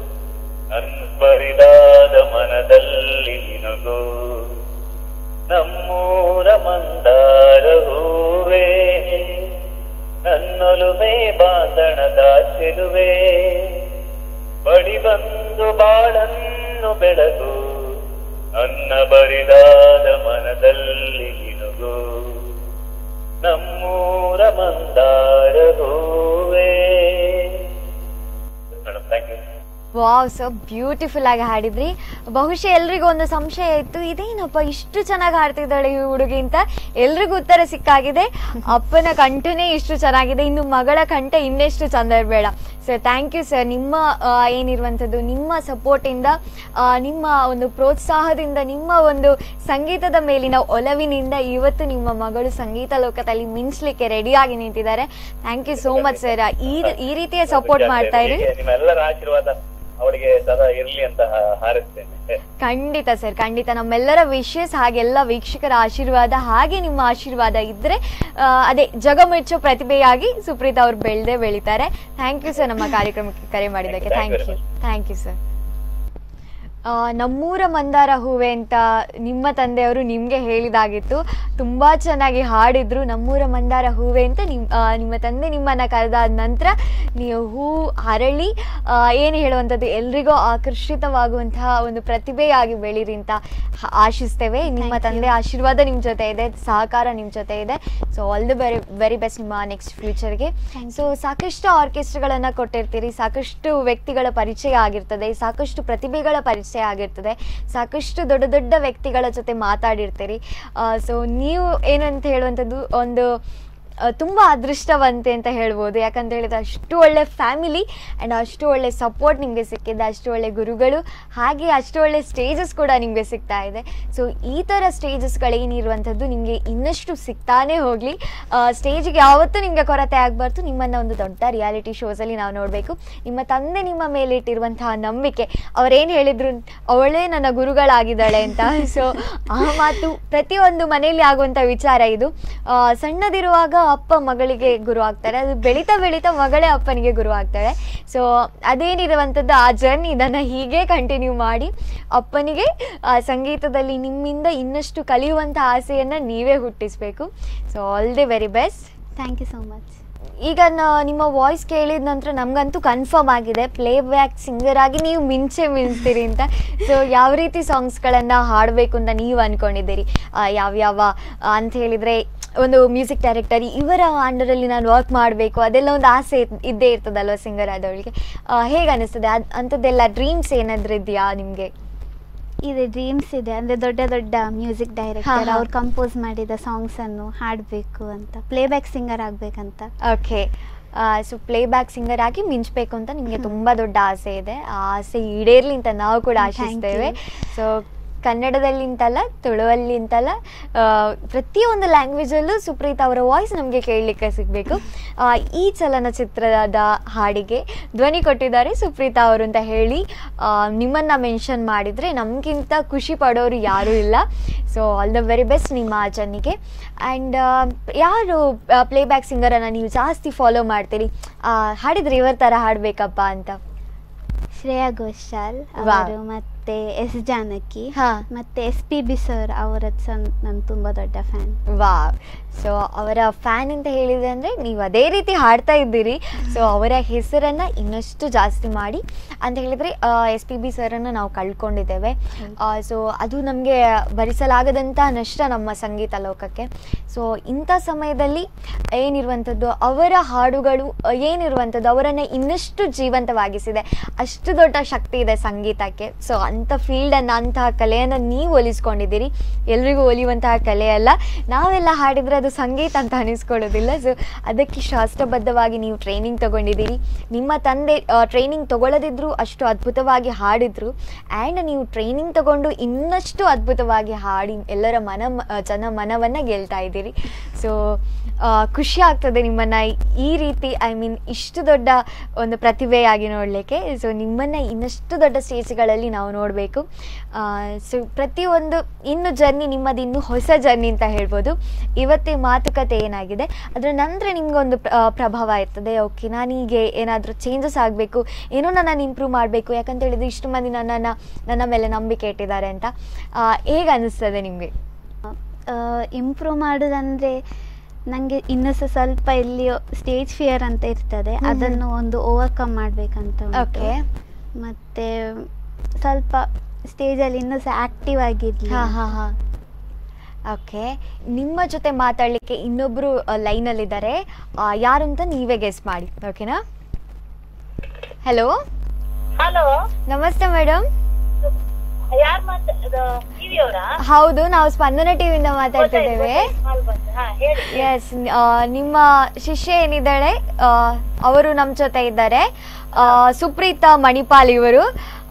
ಅನ್ಪರಿದಾದ ಮನದಲ್ಲಿ ನಿನಗು ನಮ್ಮೂರ ಮಂದಾರ ಹೂವೇ ನನ್ನೊಲುಮೆ ಬಾಂಧಣದ ಚೆಲುವೆ ಬಳಿ ಬಂದು ಬಾಳನ್ನು ಬೆಳಗು ನನ್ನ ಬರಿದಾದ ಮನದಲ್ಲಿ ನಿನುಗು ನಮ್ಮೂರ ಮಂದಾರ ಹೂವೇ madam thank you wow so beautiful ಆಗಿ ಹಾಡಿದ್ರಿ ಬಹುಶಃ ಎಲ್ರಿಗೂ ಒಂದು ಸಂಶಯ ಇತ್ತು ಇದೇನಪ್ಪ ಇಷ್ಟು ಚೆನ್ನಾಗಿ ಹಾಡ್ತಿದ್ದಾಳೆ ಈ ಹುಡುಗಿ ಅಂತ ಎಲ್ರಿಗೂ ಉತ್ತರ ಸಿಕ್ಕಾಗಿದೆ ಅಪ್ಪನ ಕಂಠನೇ ಇಷ್ಟು ಚೆನ್ನಾಗಿದೆ ಇನ್ನು ಮಗಳ ಕಂಠ ಇನ್ನೆಷ್ಟು ಚಂದ ಇರಬೇಡ ಸರ್ ಥ್ಯಾಂಕ್ ಯು ಸರ್ ನಿಮ್ಮ ಆ, ಏನಿರುವಂಥದ್ದು ನಿಮ್ಮ ಸಪೋರ್ಟಿಂದ ಆ, ನಿಮ್ಮ ಒಂದು ಪ್ರೋತ್ಸಾಹದಿಂದ ನಿಮ್ಮ ಒಂದು ಸಂಗೀತದ ಮೇಲಿನ ಒಲವಿನಿಂದ ಇವತ್ತು ನಿಮ್ಮ ಮಗಳು ಸಂಗೀತ ಲೋಕದಲ್ಲಿ ಮಿಂಚ್ಲಿಕ್ಕೆ ರೆಡಿಯಾಗಿ ನಿಂತಿದ್ದಾರೆ thank you so much sir ಈ ಈ ರೀತಿಯ ಸಪೋರ್ಟ್ ಮಾಡ್ತಾ ಇರಿ ಹೀಗೆ ನಿಮ್ಮೆಲ್ಲರ ಆಶೀರ್ವಾದ ಅವಳಿಗೆ ಸದಾ ಇರ್ಲಿ ಅಂತ ಹಾ- ಹಾರೈಸ್ತೇನೆ ಖಂಡಿತ ಸರ್ ಖಂಡಿತ ನಮ್ಮೆಲ್ಲರ ವಿಶೇಷ ಹಾಗೆಲ್ಲ ವೀಕ್ಷಕರ ಆಶೀರ್ವಾದ ಹಾಗೆ ನಿಮ್ಮ ಆಶೀರ್ವಾದ ಇದ್ರೆ ಆ, ಅದೇ ಜಗಮೆಚ್ಚೋ ಪ್ರತಿಭೆಯಾಗಿ ಸುಪ್ರೀತಾ ಅವ್ರು ಬೆಳೆದೇ ಬೆಳಿತಾರೆ ಥ್ಯಾಂಕ್ ಯು ಸರ್ ನಮ್ಮ ಕಾರ್ಯಕ್ರಮಕ್ಕೆ ಕರೆ ಮಾಡಿದ್ದಕ್ಕೆ Thank you thank very you thank you sir ನಮ್ಮೂರ ಮಂದಾರ ಹೂವೆ ಅಂತ ನಿಮ್ಮ ತಂದೆಯವರು ನಿಮಗೆ ಹೇಳಿದಾಗಿತ್ತು ತುಂಬ ಚೆನ್ನಾಗಿ ಹಾಡಿದ್ರು ನಮ್ಮೂರ ಮಂದಾರ ಹೂವೆ ಅಂತ ನಿಮ್ ಆ, ನಿಮ್ಮ ತಂದೆ ನಿಮ್ಮನ್ನು ಕರೆದಾದ ನಂತರ ನೀವು ಹೂ ಅರಳಿ ಏನು ಹೇಳುವಂಥದ್ದು ಎಲ್ರಿಗೂ ಆಕರ್ಷಿತವಾಗುವಂತಹ ಒಂದು ಪ್ರತಿಭೆಯಾಗಿ ಬೆಳೀರಿ ಅಂತ ಹ- ಆಶಿಸ್ತೇವೆ ನಿಮ್ಮ ತಂದೆ ಆಶೀರ್ವಾದ ನಿಮ್ಮ ಜೊತೆ ಇದೆ ಸಹಕಾರ ನಿಮ್ಮ ಜೊತೆ ಇದೆ so all the very very best ನಿಮ್ಮ ನೆಕ್ಸ್ಟ್ ಫ್ಯೂಚರ್ಗೆ ಸೊ ಸಾಕಷ್ಟು ಆರ್ಕೆಸ್ಟ್ರಾಗಳನ್ನು ಕೊಟ್ಟಿರ್ತೀರಿ ಸಾಕಷ್ಟು ವ್ಯಕ್ತಿಗಳ ಪರಿಚಯ ಆಗಿರ್ತದೆ ಸಾಕಷ್ಟು ಪ್ರತಿಭೆಗಳ ಪರಿಚಯ ಆಗಿರ್ತದೆ ಸಾಕಷ್ಟು ದೊಡ್ಡ ದೊಡ್ಡ ವ್ಯಕ್ತಿಗಳ ಜೊತೆ ಮಾತಾಡಿರ್ತೀರಿ ಸೊ ನೀವು ಏನಂತ ಹೇಳುವಂಥದ್ದು ಒಂದು ಆ, ತುಂಬ ಅದೃಷ್ಟವಂತೆ ಅಂತ ಹೇಳ್ಬೋದು ಯಾಕಂತ ಹೇಳಿದ್ರೆ ಅಷ್ಟು ಒಳ್ಳೆ ಫ್ಯಾಮಿಲಿ ಆ್ಯಂಡ್ ಅಷ್ಟು ಒಳ್ಳೆ ಸಪೋರ್ಟ್ ನಿಮಗೆ ಸಿಕ್ಕಿದೆ ಅಷ್ಟು ಒಳ್ಳೆ ಗುರುಗಳು ಹಾಗೆ ಅಷ್ಟು ಒಳ್ಳೆ ಸ್ಟೇಜಸ್ ಕೂಡ ನಿಮಗೆ ಸಿಗ್ತಾ ಇದೆ ಸೊ ಈ ಥರ ಸ್ಟೇಜಸ್ಗಳೇನಿರುವಂಥದ್ದು ನಿಮಗೆ ಇನ್ನಷ್ಟು ಸಿಗ್ತಾನೆ ಹೋಗಲಿ ಸ್ಟೇಜಿಗೆ ಯಾವತ್ತೂ ನಿಮಗೆ ಕೊರತೆ ಆಗಬಾರ್ದು ನಿಮ್ಮನ್ನು ಒಂದು ದೊಡ್ಡ ರಿಯಾಲಿಟಿ ಶೋಸಲ್ಲಿ ನಾವು ನೋಡಬೇಕು ನಿಮ್ಮ ತಂದೆ ನಿಮ್ಮ ಮೇಲೆ ಇಟ್ಟಿರುವಂತಹ ನಂಬಿಕೆ ಅವರೇನು ಹೇಳಿದ್ರು ಅವಳೇ ನನ್ನ ಗುರುಗಳಾಗಿದ್ದಾಳೆ ಅಂತ ಸೊ ಆ ಮಾತು ಪ್ರತಿಯೊಂದು ಮನೆಯಲ್ಲಿ ಆಗುವಂಥ ವಿಚಾರ ಇದು ಆ, ಸಣ್ಣದಿರುವಾಗ ಅಪ್ಪ ಮಗಳಿಗೆ ಗುರು ಆಗ್ತಾರೆ ಅದು ಬೆಳೀತಾ ಬೆಳೀತಾ ಮಗಳೇ ಅಪ್ಪನಿಗೆ ಗುರು ಆಗ್ತಾಳೆ ಸೊ ಅದೇನಿರುವಂಥದ್ದು ಆ ಜರ್ನಿ ಇದನ್ನು ಹೀಗೆ ಕಂಟಿನ್ಯೂ ಮಾಡಿ ಅಪ್ಪನಿಗೆ ಆ, ಸಂಗೀತದಲ್ಲಿ ನಿಮ್ಮಿಂದ ಇನ್ನಷ್ಟು ಕಲಿಯುವಂಥ ಆಸೆಯನ್ನು ನೀವೇ ಹುಟ್ಟಿಸ್ಬೇಕು so all the very best thank you so much ಈಗ ನ- ನಿಮ್ಮ ವಾಯ್ಸ್ ಕೇಳಿದ ನಂತರ ನಮಗಂತೂ ಕನ್ಫರ್ಮ್ ಆಗಿದೆ ಪ್ಲೇ ಬ್ಯಾಕ್ ಸಿಂಗರ್ ಆಗಿ ನೀವು ಮಿಂಚೆ ಮಿಂಚ್ತೀರಿ ಅಂತ ಸೊ ಯಾವ ರೀತಿ ಸಾಂಗ್ಸ್ಗಳನ್ನು ಹಾಡಬೇಕು ಅಂತ ನೀವು ಅಂದ್ಕೊಂಡಿದ್ದೀರಿ ಆ, ಯಾವ್ಯಾವ ಆ, ಅಂತ ಹೇಳಿದರೆ ಒಂದು ಮ್ಯೂಸಿಕ್ ಡೈರೆಕ್ಟರ್ ಇವರ ಅಂಡರಲ್ಲಿ ನಾನು ವರ್ಕ್ ಮಾಡಬೇಕು ಅದೆಲ್ಲ ಒಂದು ಆಸೆ ಇದ್- ಇದ್ದೇ ಇರ್ತದಲ್ವ ಸಿಂಗರ್ ಆದವಳಿಗೆ ಹೇಗೆ ಅನಿಸ್ತದೆ ಅದು ಅಂಥದ್ದೆಲ್ಲ ಡ್ರೀಮ್ಸ್ ಏನಾದರೂ ಇದೆಯಾ ನಿಮಗೆ ಇದೆ ಡ್ರೀಮ್ಸ್ ಇದೆ ಅಂದರೆ ದೊಡ್ಡ ದೊಡ್ಡ ಮ್ಯೂಸಿಕ್ ಡೈರೆಕ್ಟರ್ ಹಾ, ಹಾ. ಅವ್ರು ಕಂಪೋಸ್ ಮಾಡಿದ ಸಾಂಗ್ಸನ್ನು ಹಾಡಬೇಕು ಅಂತ ಪ್ಲೇಬ್ಯಾಕ್ ಸಿಂಗರ್ ಆಗಬೇಕಂತ okay so playback singer ಆಗಿ ಮಿಂಚಬೇಕು ಅಂತ ನಿಮಗೆ ತುಂಬ ದೊಡ್ಡ ಆಸೆ ಇದೆ ಆ ಆಸೆ ಈಡೇರ್ಲಿ ಅಂತ ನಾವು ಕೂಡ Thank ಆಶಿಸ್ತೇವೆ you. ಸೊ ಕನ್ನಡದಲ್ಲಿ ಅಂತಲ್ಲ ತುಳುವಲ್ಲಿ ಅಂತಲ್ಲ ಆ, ಪ್ರತಿಯೊಂದು ಲ್ಯಾಂಗ್ವೇಜಲ್ಲೂ ಸುಪ್ರೀತ್ ಅವರ ವಾಯ್ಸ್ ನಮಗೆ ಕೇಳಲಿಕ್ಕೆ ಸಿಗಬೇಕು ಈ ಚಲನಚಿತ್ರದ ಹಾಡಿಗೆ ಧ್ವನಿ ಕೊಟ್ಟಿದ್ದಾರೆ ಸುಪ್ರೀತಾ ಅವರು ಅಂತ ಹೇಳಿ ನಿಮ್ಮನ್ನು ಮೆನ್ಷನ್ ಮಾಡಿದರೆ ನಮಗಿಂತ ಖುಷಿ ಪಡೋರು ಯಾರೂ ಇಲ್ಲ so all the very best ನಿಮ್ಮ ಆ ಜರ್ನಿಗೆ ಆ್ಯಂಡ್ ಯಾರು ಪ್ಲೇಬ್ಯಾಕ್ ಸಿಂಗರನ್ನು ನೀವು ಜಾಸ್ತಿ ಫಾಲೋ ಮಾಡ್ತೀರಿ ಆ, ಹಾಡಿದ್ರೆ ಇವರ ಥರ ಹಾಡಬೇಕಪ್ಪ ಅಂತ ಶ್ರೇಯಾ ಘೋಷಾಲ್ Wow. ಅವರು ಮತ್ತೆ ಮತ್ತೆ ಎಸ್ ಜಾನಕಿ ಹಾ. ಮತ್ತೆ ಎಸ್ ಪಿ ಬಿ ಸರ್ ಅವರದ್ದು ಸಹ ನಾನು ತುಂಬ ದೊಡ್ಡ ಫ್ಯಾನ್ ವಾ ಸೊ ಅವರ ಫ್ಯಾನ್ ಅಂತ ಹೇಳಿದ್ರೆ ಅಂದರೆ ನೀವು ಅದೇ ರೀತಿ ಹಾಡ್ತಾ ಇದ್ದೀರಿ ಸೊ ಅವರ ಹೆಸರನ್ನು ಇನ್ನಷ್ಟು ಜಾಸ್ತಿ ಮಾಡಿ ಅಂತ ಹೇಳಿದರೆ ಎಸ್ ಪಿ ಬಿ ಸರನ್ನು ನಾವು ಕಳ್ಕೊಂಡಿದ್ದೇವೆ ಸೊ ಅದು ನಮಗೆ ಭರಿಸಲಾಗದಂಥ ನಷ್ಟ ನಮ್ಮ ಸಂಗೀತ ಲೋಕಕ್ಕೆ ಸೊ ಇಂಥ ಸಮಯದಲ್ಲಿ ಏನಿರುವಂಥದ್ದು ಅವರ ಹಾಡುಗಳು ಆ, ಏನಿರುವಂಥದ್ದು ಅವರನ್ನು ಇನ್ನಷ್ಟು ಜೀವಂತವಾಗಿಸಿದೆ ಅಷ್ಟು ದೊಡ್ಡ ಶಕ್ತಿ ಇದೆ ಸಂಗೀತಕ್ಕೆ ಸೊ ಅಂಥ ಫೀಲ್ಡನ್ನು ಅಂತಹ ಕಲೆಯನ್ನು ನೀವು ಒಲಿಸ್ಕೊಂಡಿದ್ದೀರಿ ಎಲ್ರಿಗೂ ಒಲಿಯುವಂತಹ ಕಲೆ ಅಲ್ಲ ನಾವೆಲ್ಲ ಹಾಡಿದರೆ ಅದು ಸಂಗೀತ ಅಂತ ಅನಿಸ್ಕೊಳ್ಳೋದಿಲ್ಲ ಸೊ ಅದಕ್ಕೆ ಶಾಸ್ತ್ರಬದ್ಧವಾಗಿ ನೀವು ಟ್ರೈನಿಂಗ್ ತಗೊಂಡಿದ್ದೀರಿ ನಿಮ್ಮ ತಂದೆ ಟ್ರೈನಿಂಗ್ ತಗೊಳ್ಳದಿದ್ರೂ ಅಷ್ಟು ಅದ್ಭುತವಾಗಿ ಹಾಡಿದ್ರು ಆ್ಯಂಡ್ ನೀವು ಟ್ರೈನಿಂಗ್ ತಗೊಂಡು ಇನ್ನಷ್ಟು ಅದ್ಭುತವಾಗಿ ಹಾಡಿ ಎಲ್ಲರ ಮನ ಆ, ಜನ ಮನವನ್ನು ಗೆಲ್ತಾ ಇದ್ದೀರಿ ಸೊ ಖುಷಿ ಆಗ್ತದೆ ನಿಮ್ಮನ್ನು ಈ ರೀತಿ ಐ ಮೀನ್ ಇಷ್ಟು ದೊಡ್ಡ ಒಂದು ಪ್ರತಿಭೆಯಾಗಿ ನೋಡಲಿಕ್ಕೆ ಸೊ ನಿಮ್ಮನ್ನು ಇನ್ನಷ್ಟು ದೊಡ್ಡ ಸ್ಟೇಜ್ಗಳಲ್ಲಿ ನಾವು ನೋಡಬೇಕು ಸೊ ಪ್ರತಿಯೊಂದು ಇನ್ನು ಜರ್ನಿ ನಿಮ್ಮದು ಇನ್ನೂ ಹೊಸ ಜರ್ನಿ ಅಂತ ಹೇಳ್ಬೋದು ಇವತ್ತೇ ಮಾತುಕತೆ ಏನಾಗಿದೆ ಅದರ ನಂತರ ನಿಮಗೊಂದು ಪ್ರಭಾವ ಇರ್ತದೆ ಓಕೆ ನಾನೀಗೆ ಏನಾದರೂ ಚೇಂಜಸ್ ಆಗಬೇಕು ಏನೋ ನನ್ನನ್ನು ಇಂಪ್ರೂವ್ ಮಾಡಬೇಕು ಯಾಕಂತ ಹೇಳಿದ್ರೆ ಇಷ್ಟು ಮಂದಿ ನನ್ನನ್ನು ನನ್ನ ಮೇಲೆ ನಂಬಿಕೆ ಇಟ್ಟಿದ್ದಾರೆ ಅಂತ ಹೇಗೆ ಅನ್ನಿಸ್ತದೆ ನಿಮಗೆ ಇಂಪ್ರೂವ್ ಮಾಡೋದಂದರೆ ನನಗೆ ಇನ್ನೂ ಸಹ ಸ್ವಲ್ಪ ಎಲ್ಲಿಯೋ ಸ್ಟೇಜ್ ಫಿಯರ್ ಅಂತ ಇರ್ತದೆ ಹ್ಮ್ ಹ್ಮ್. ಅದನ್ನು ಒಂದು ಓವರ್ಕಮ್ ಮಾಡಬೇಕಂತ ಓಕೆ ಮತ್ತು ಸ್ವಲ್ಪ ಸ್ಟೇಜಲ್ಲಿ ಇನ್ನೂ ಸಹ ಆ್ಯಕ್ಟಿವ್ ಆಗಿರಲಿ ಹಾಂ ಹಾಂ ಹಾಂ ಓಕೆ ನಿಮ್ಮ ಜೊತೆ ಮಾತಾಡಲಿಕ್ಕೆ ಇನ್ನೊಬ್ಬರು ಲೈನಲ್ಲಿದ್ದಾರೆ ಯಾರು ಅಂತ ನೀವೇ ಗೆಸ್ ಮಾಡಿ ಓಕೆನಾ ಹಲೋ ಹಲೋ ನಮಸ್ತೆ ಮೇಡಮ್ ಯಾರ್ ಮಾತ ಟಿವಿ ಅವರಾ ಹೌದು ನಾವು ಸ್ಪಂದನ ಟಿವಿಯಿಂದ ಮಾತಾಡ್ತಿದ್ದೇವೆ ಹಾ ಹೇಳಿ ಎಸ್ ನಿಮ್ಮ ಶಿಷ್ಯ ಏನಿದ್ದಾಳೆ ಆ, ಅವರು ನಮ್ಮ ಜೊತೆ ಇದ್ದಾರೆ ಆ, ಸುಪ್ರೀತಾ ಮಣಿಪಾಲ್ ಇವರು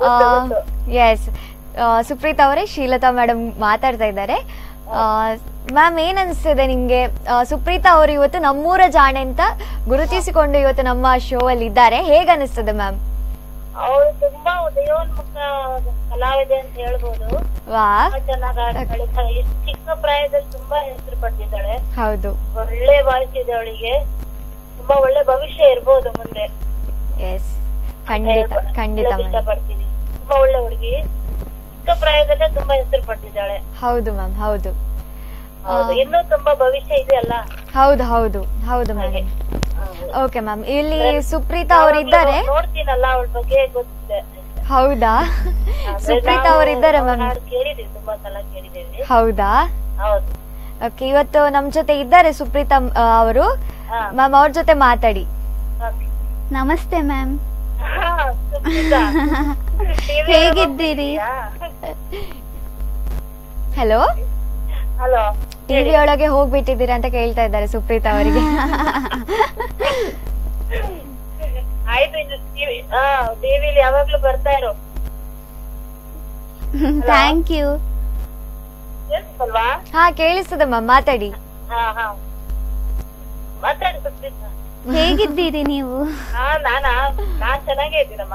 ಎಸ್ ಸುಪ್ರೀತಾ ಅವರೇ ಶ್ರೀಲತಾ ಮೇಡಮ್ ಮಾತಾಡ್ತಾ ಇದ್ದಾರೆ ಮ್ಯಾಮ್ ಏನ್ ಅನಿಸ್ತಿದೆ ನಿಮ್ಗೆ ಆ, ಸುಪ್ರೀತಾ ಅವರು ಇವತ್ತು ನಮ್ಮೂರ ಜಾಣೆ ಅಂತ ಗುರುತಿಸಿಕೊಂಡು ಇವತ್ತು ನಮ್ಮ ಶೋ ಅಲ್ಲಿ ಇದ್ದಾರೆ ಹೇಗೆ ಅನಿಸ್ತದೆ ಮ್ಯಾಮ್ ಅವಳು ತುಂಬಾ ಉದಯೋನ್ಮುಖ ಕಲಾವಿದೆ ಅಂತ ಹೇಳ್ಬೋದು ವಾ ತುಂಬಾ ಚೆನ್ನಾಗಿ ಆಡ್ತಾಳೆ ತ- ಇಷ್ಟ್ ಚಿಕ್ಕ ಪ್ರಾಯದಲ್ಲಿ ತುಂಬಾ ಹೆಸರು ಪಡೆದಿದ್ದಾಳೆ ಹೌದು ಒಳ್ಳೆ ವಾಯ್ಸ್ ಇದೆ ಅವಳಿಗೆ ತುಂಬಾ ಒಳ್ಳೆ ಭವಿಷ್ಯ ಇರ್ಬೋದು ಮುಂದೆ ಎಸ್ ಖಂಡಿತ ಖಂಡಿತ ಹೇಳಕ್ ಮ್ಯಾಮ್ ಇಷ್ಟಪಡ್ತೀನಿ ತುಂಬಾ ಒಳ್ಳೆ ಹುಡುಗಿ ಚಿಕ್ಕ ಪ್ರಾಯದಲ್ಲೇ ತುಂಬಾ ಹೆಸರು ಪಡೆದಿದ್ದಾಳೆ ಹೌದು ಮ್ಯಾಮ್ ಹೌದು ಹೌದು ಇನ್ನೂ ತುಂಬಾ ಭವಿಷ್ಯ ಇದೆ ಅಲ್ಲ ಹೌದು ಹೌದು ಹೌದು ಮ್ಯಾಮ್ ಓಕೆ ಮ್ಯಾಮ್ ಇಲ್ಲಿ ಸುಪ್ರೀತಾ ಅವರು ಇದ್ದಾರೆ ನೋಡ್ತೀನಲ್ಲ ಅವಳ ಬಗ್ಗೆ ಗೊತ್ತಿದೆ ಹೌದಾ ಆದ್ರೆ ಸುಪ್ರೀತಾ ನಾವು ಅವರು ಇದ್ದಾರೆ ಅವ್ಳ ಮ್ಯಾಮ್ ಹಾಡು ಕೇಳಿದೀವಿ ತುಂಬಾ ಸಲ ಕೇಳಿದ್ದೇವೆ ಹೌದಾ ಹೌದು ಓಕೆ ಇವತ್ತು ನಮ್ ಜೊತೆ ಇದ್ದಾರೆ ಸುಪ್ರೀತಾ ಆ, ಅವರು ಹಾ. ಮ್ಯಾಮ್ ಅವ್ರ ಜೊತೆ ಮಾತಾಡಿ Okay. ನಮಸ್ತೆ ಮ್ಯಾಮ್ ಹಾ, ಸುಪ್ರೀತಾ. TV ಹೇಗಿದ್ದೀರಿ? ಹಲೋ ಹಲೋ ಟಿವಿ ಒಳಗೆ ಹೋಗ್ಬಿಟ್ಟಿದ್ದೀರಾ ಅಂತ ಕೇಳ್ತಾ ಇದ್ದಾರೆ ಸುಪ್ರೀತಾ ಅವರಿಗೆ ಆಯ್ತು ಇನ್ನು ಟಿವಿ ಹಾ ಟಿವಿಲಿ ಯಾವಾಗ್ಲೂ ಬರ್ತಾ ಇರೋ ಥ್ಯಾಂಕ್ ಯು ಅಲ್ವಾ ಹಾ ಕೇಳಿಸ್ತದೆ ಮ್ಯಾಮ್ ಮಾತಾಡಿ ಹಾ ಹಾ ಮಾತಾಡಿ ಸುಪ್ರೀತಾ ಹೇಗಿದ್ದೀರಿ ನೀವು ಹಾ ನಾನಾ ನಾನ್ ಚೆನ್ನಾಗೇ ಇದ್ದೀನಮ್ಮ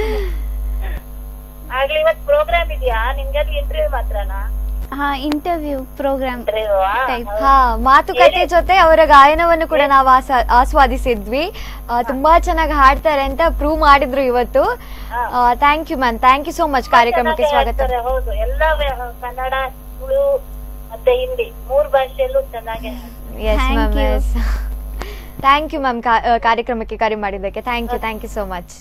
ಆಗ್ಲಿ ಇವತ್ ಪ್ರೋಗ್ರಾಮ್ ಇದೆಯಾ ನಿಮ್ಗೆ ಅದು ಇಂಟರ್ವ್ಯೂ ಮಾತ್ರನಾ ಹಾ ಇಂಟರ್ವ್ಯೂ ಪ್ರೋಗ್ರಾಮ್ ಇಂಟರ್ವ್ಯೂ ಹಾ ಮಾತುಕತೆ ಜೊತೆ ಅವರ ಗಾಯನವನ್ನು ಕೂಡ ನಾವು ಆಸ- ಆಸ್ವಾದಿಸಿದ್ವಿ ಆ, ತುಂಬಾ ಚೆನ್ನಾಗಿ ಹಾಡ್ತಾರೆ ಅಂತ ಪ್ರೂವ್ ಮಾಡಿದ್ರು ಇವತ್ತು thank you ma'am thank you so much ಕಾರ್ಯಕ್ರಮಕ್ಕೆ ಸ್ವಾಗತ ಹೌದು ಎಲ್ಲ ವ್ಯ- ಕನ್ನಡ ತುಳು ಮತ್ತೆ ಹಿಂದಿ ಮೂರ್ ಭಾಷೆಯಲ್ಲೂ ಚೆನ್ನಾಗಿ yes Thank ma'am you. Yes thank you ma'am ಕಾರ್ಯಕ್ರಮಕ್ಕೆ ಕರೆ ಮಾಡಿದ್ದಕ್ಕೆ thank you thank you so much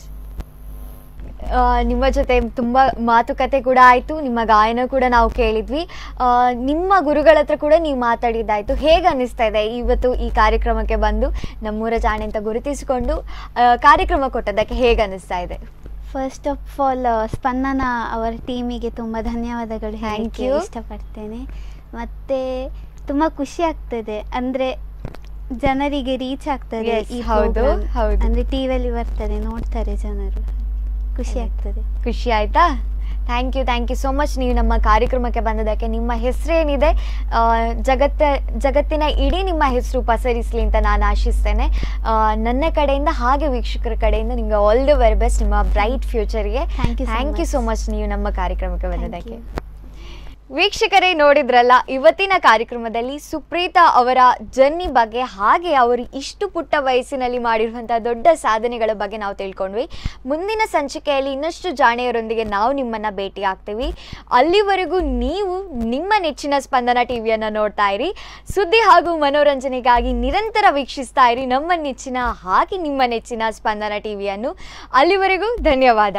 ನಿಮ್ಮ ಜೊತೆ ತುಂಬ ಮಾತುಕತೆ ಕೂಡ ಆಯಿತು ನಿಮ್ಮ ಗಾಯನ ಕೂಡ ನಾವು ಕೇಳಿದ್ವಿ ಆ, ನಿಮ್ಮ ಗುರುಗಳ ಹತ್ರ ಕೂಡ ನೀವು ಮಾತಾಡಿದ್ದಾಯಿತು ಹೇಗೆ ಅನ್ನಿಸ್ತಾ ಇದೆ ಇವತ್ತು ಈ ಕಾರ್ಯಕ್ರಮಕ್ಕೆ ಬಂದು ನಮ್ಮೂರ ಜಾಣೆ ಅಂತ ಗುರುತಿಸಿಕೊಂಡು ಆ, ಕಾರ್ಯಕ್ರಮ ಕೊಟ್ಟದ್ದಕ್ಕೆ ಹೇಗೆ ಅನ್ನಿಸ್ತಾ ಇದೆ ಫಸ್ಟ್ ಆಫ್ ಆಲ್ ಸ್ಪಂದನ ಅವರ ಟೀಮಿಗೆ ತುಂಬ ಧನ್ಯವಾದಗಳು Thank ಹೇಳಲಿಕ್ಕೆ you. ಇಷ್ಟಪಡ್ತೇನೆ ಮತ್ತು ತುಂಬ ಖುಷಿ ಆಗ್ತದೆ ಅಂದರೆ ಜನರಿಗೆ ರೀಚ್ ಆಗ್ತದೆ Yes, ಈ ಹೌದು, program. ಹೌದು. ಅಂದ್ರೆ ಟಿವಿಯಲ್ಲಿ ಬರ್ತದೆ ನೋಡ್ತಾರೆ ಜನರು ಖುಷಿ ಆಗ್ತದೆ ಖುಷಿ ಆಯ್ತಾ thank you thank you so much ನೀವು ನಮ್ಮ ಕಾರ್ಯಕ್ರಮಕ್ಕೆ ಬಂದದಕ್ಕೆ ನಿಮ್ಮ ಹೆಸರೇನಿದೆ ಆ, ಜಗತ್ತ ಜಗತ್ತಿನ ಇಡೀ ನಿಮ್ಮ ಹೆಸರು ಪಸರಿಸಲಿ ಅಂತ ನಾನು ಆಶಿಸ್ತೇನೆ ಆ, ನನ್ನ ಕಡೆಯಿಂದ ಹಾಗೆ ವೀಕ್ಷಕರ ಕಡೆಯಿಂದ ನಿಮಗೆ ಆಲ್ ದ ವೆರಿ ಬೆಸ್ಟ್ ನಿಮ್ಮ ಬ್ರೈಟ್ ಫ್ಯೂಚರ್ಗೆ Thank you so thank you much. So much ನೀವು ನಮ್ಮ ಕಾರ್ಯಕ್ರಮಕ್ಕೆ ಬಂದದಕ್ಕೆ you. ವೀಕ್ಷಕರೇ ನೋಡಿದ್ರಲ್ಲ ಇವತ್ತಿನ ಕಾರ್ಯಕ್ರಮದಲ್ಲಿ ಸುಪ್ರೀತಾ ಅವರ ಜರ್ನಿ ಬಗ್ಗೆ ಹಾಗೆ ಅವರು ಇಷ್ಟು ಪುಟ್ಟ ವಯಸ್ಸಿನಲ್ಲಿ ಮಾಡಿರುವಂತಹ ದೊಡ್ಡ ಸಾಧನೆಗಳ ಬಗ್ಗೆ ನಾವು ತಿಳ್ಕೊಂಡ್ವಿ ಮುಂದಿನ ಸಂಚಿಕೆಯಲ್ಲಿ ಇನ್ನಷ್ಟು ಜಾಣೆಯರೊಂದಿಗೆ ನಾವು ನಿಮ್ಮನ್ನ ಭೇಟಿ ಆಗ್ತೀವಿ ಅಲ್ಲಿವರೆಗೂ ನೀವು ನಿಮ್ಮ ನೆಚ್ಚಿನ ಸ್ಪಂದನ ಟಿವಿಯನ್ನು ನೋಡ್ತಾ ಇರಿ ಸುದ್ದಿ ಹಾಗೂ ಮನೋರಂಜನೆಗಾಗಿ ನಿರಂತರ ವೀಕ್ಷಿಸ್ತಾ ಇರಿ ನಮ್ಮ ನೆಚ್ಚಿನ ಹಾಗೆ ನಿಮ್ಮ ನೆಚ್ಚಿನ ಸ್ಪಂದನ ಟಿವಿಯನ್ನು ಅಲ್ಲಿವರೆಗೂ ಧನ್ಯವಾದ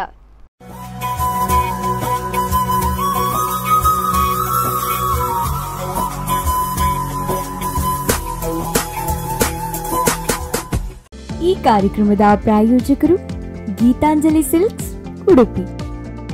ಈ ಕಾರ್ಯಕ್ರಮದ ಪ್ರಾಯೋಜಕರು ಗೀತಾಂಜಲಿ ಸಿಲ್ಕ್ಸ್ ಉಡುಪಿ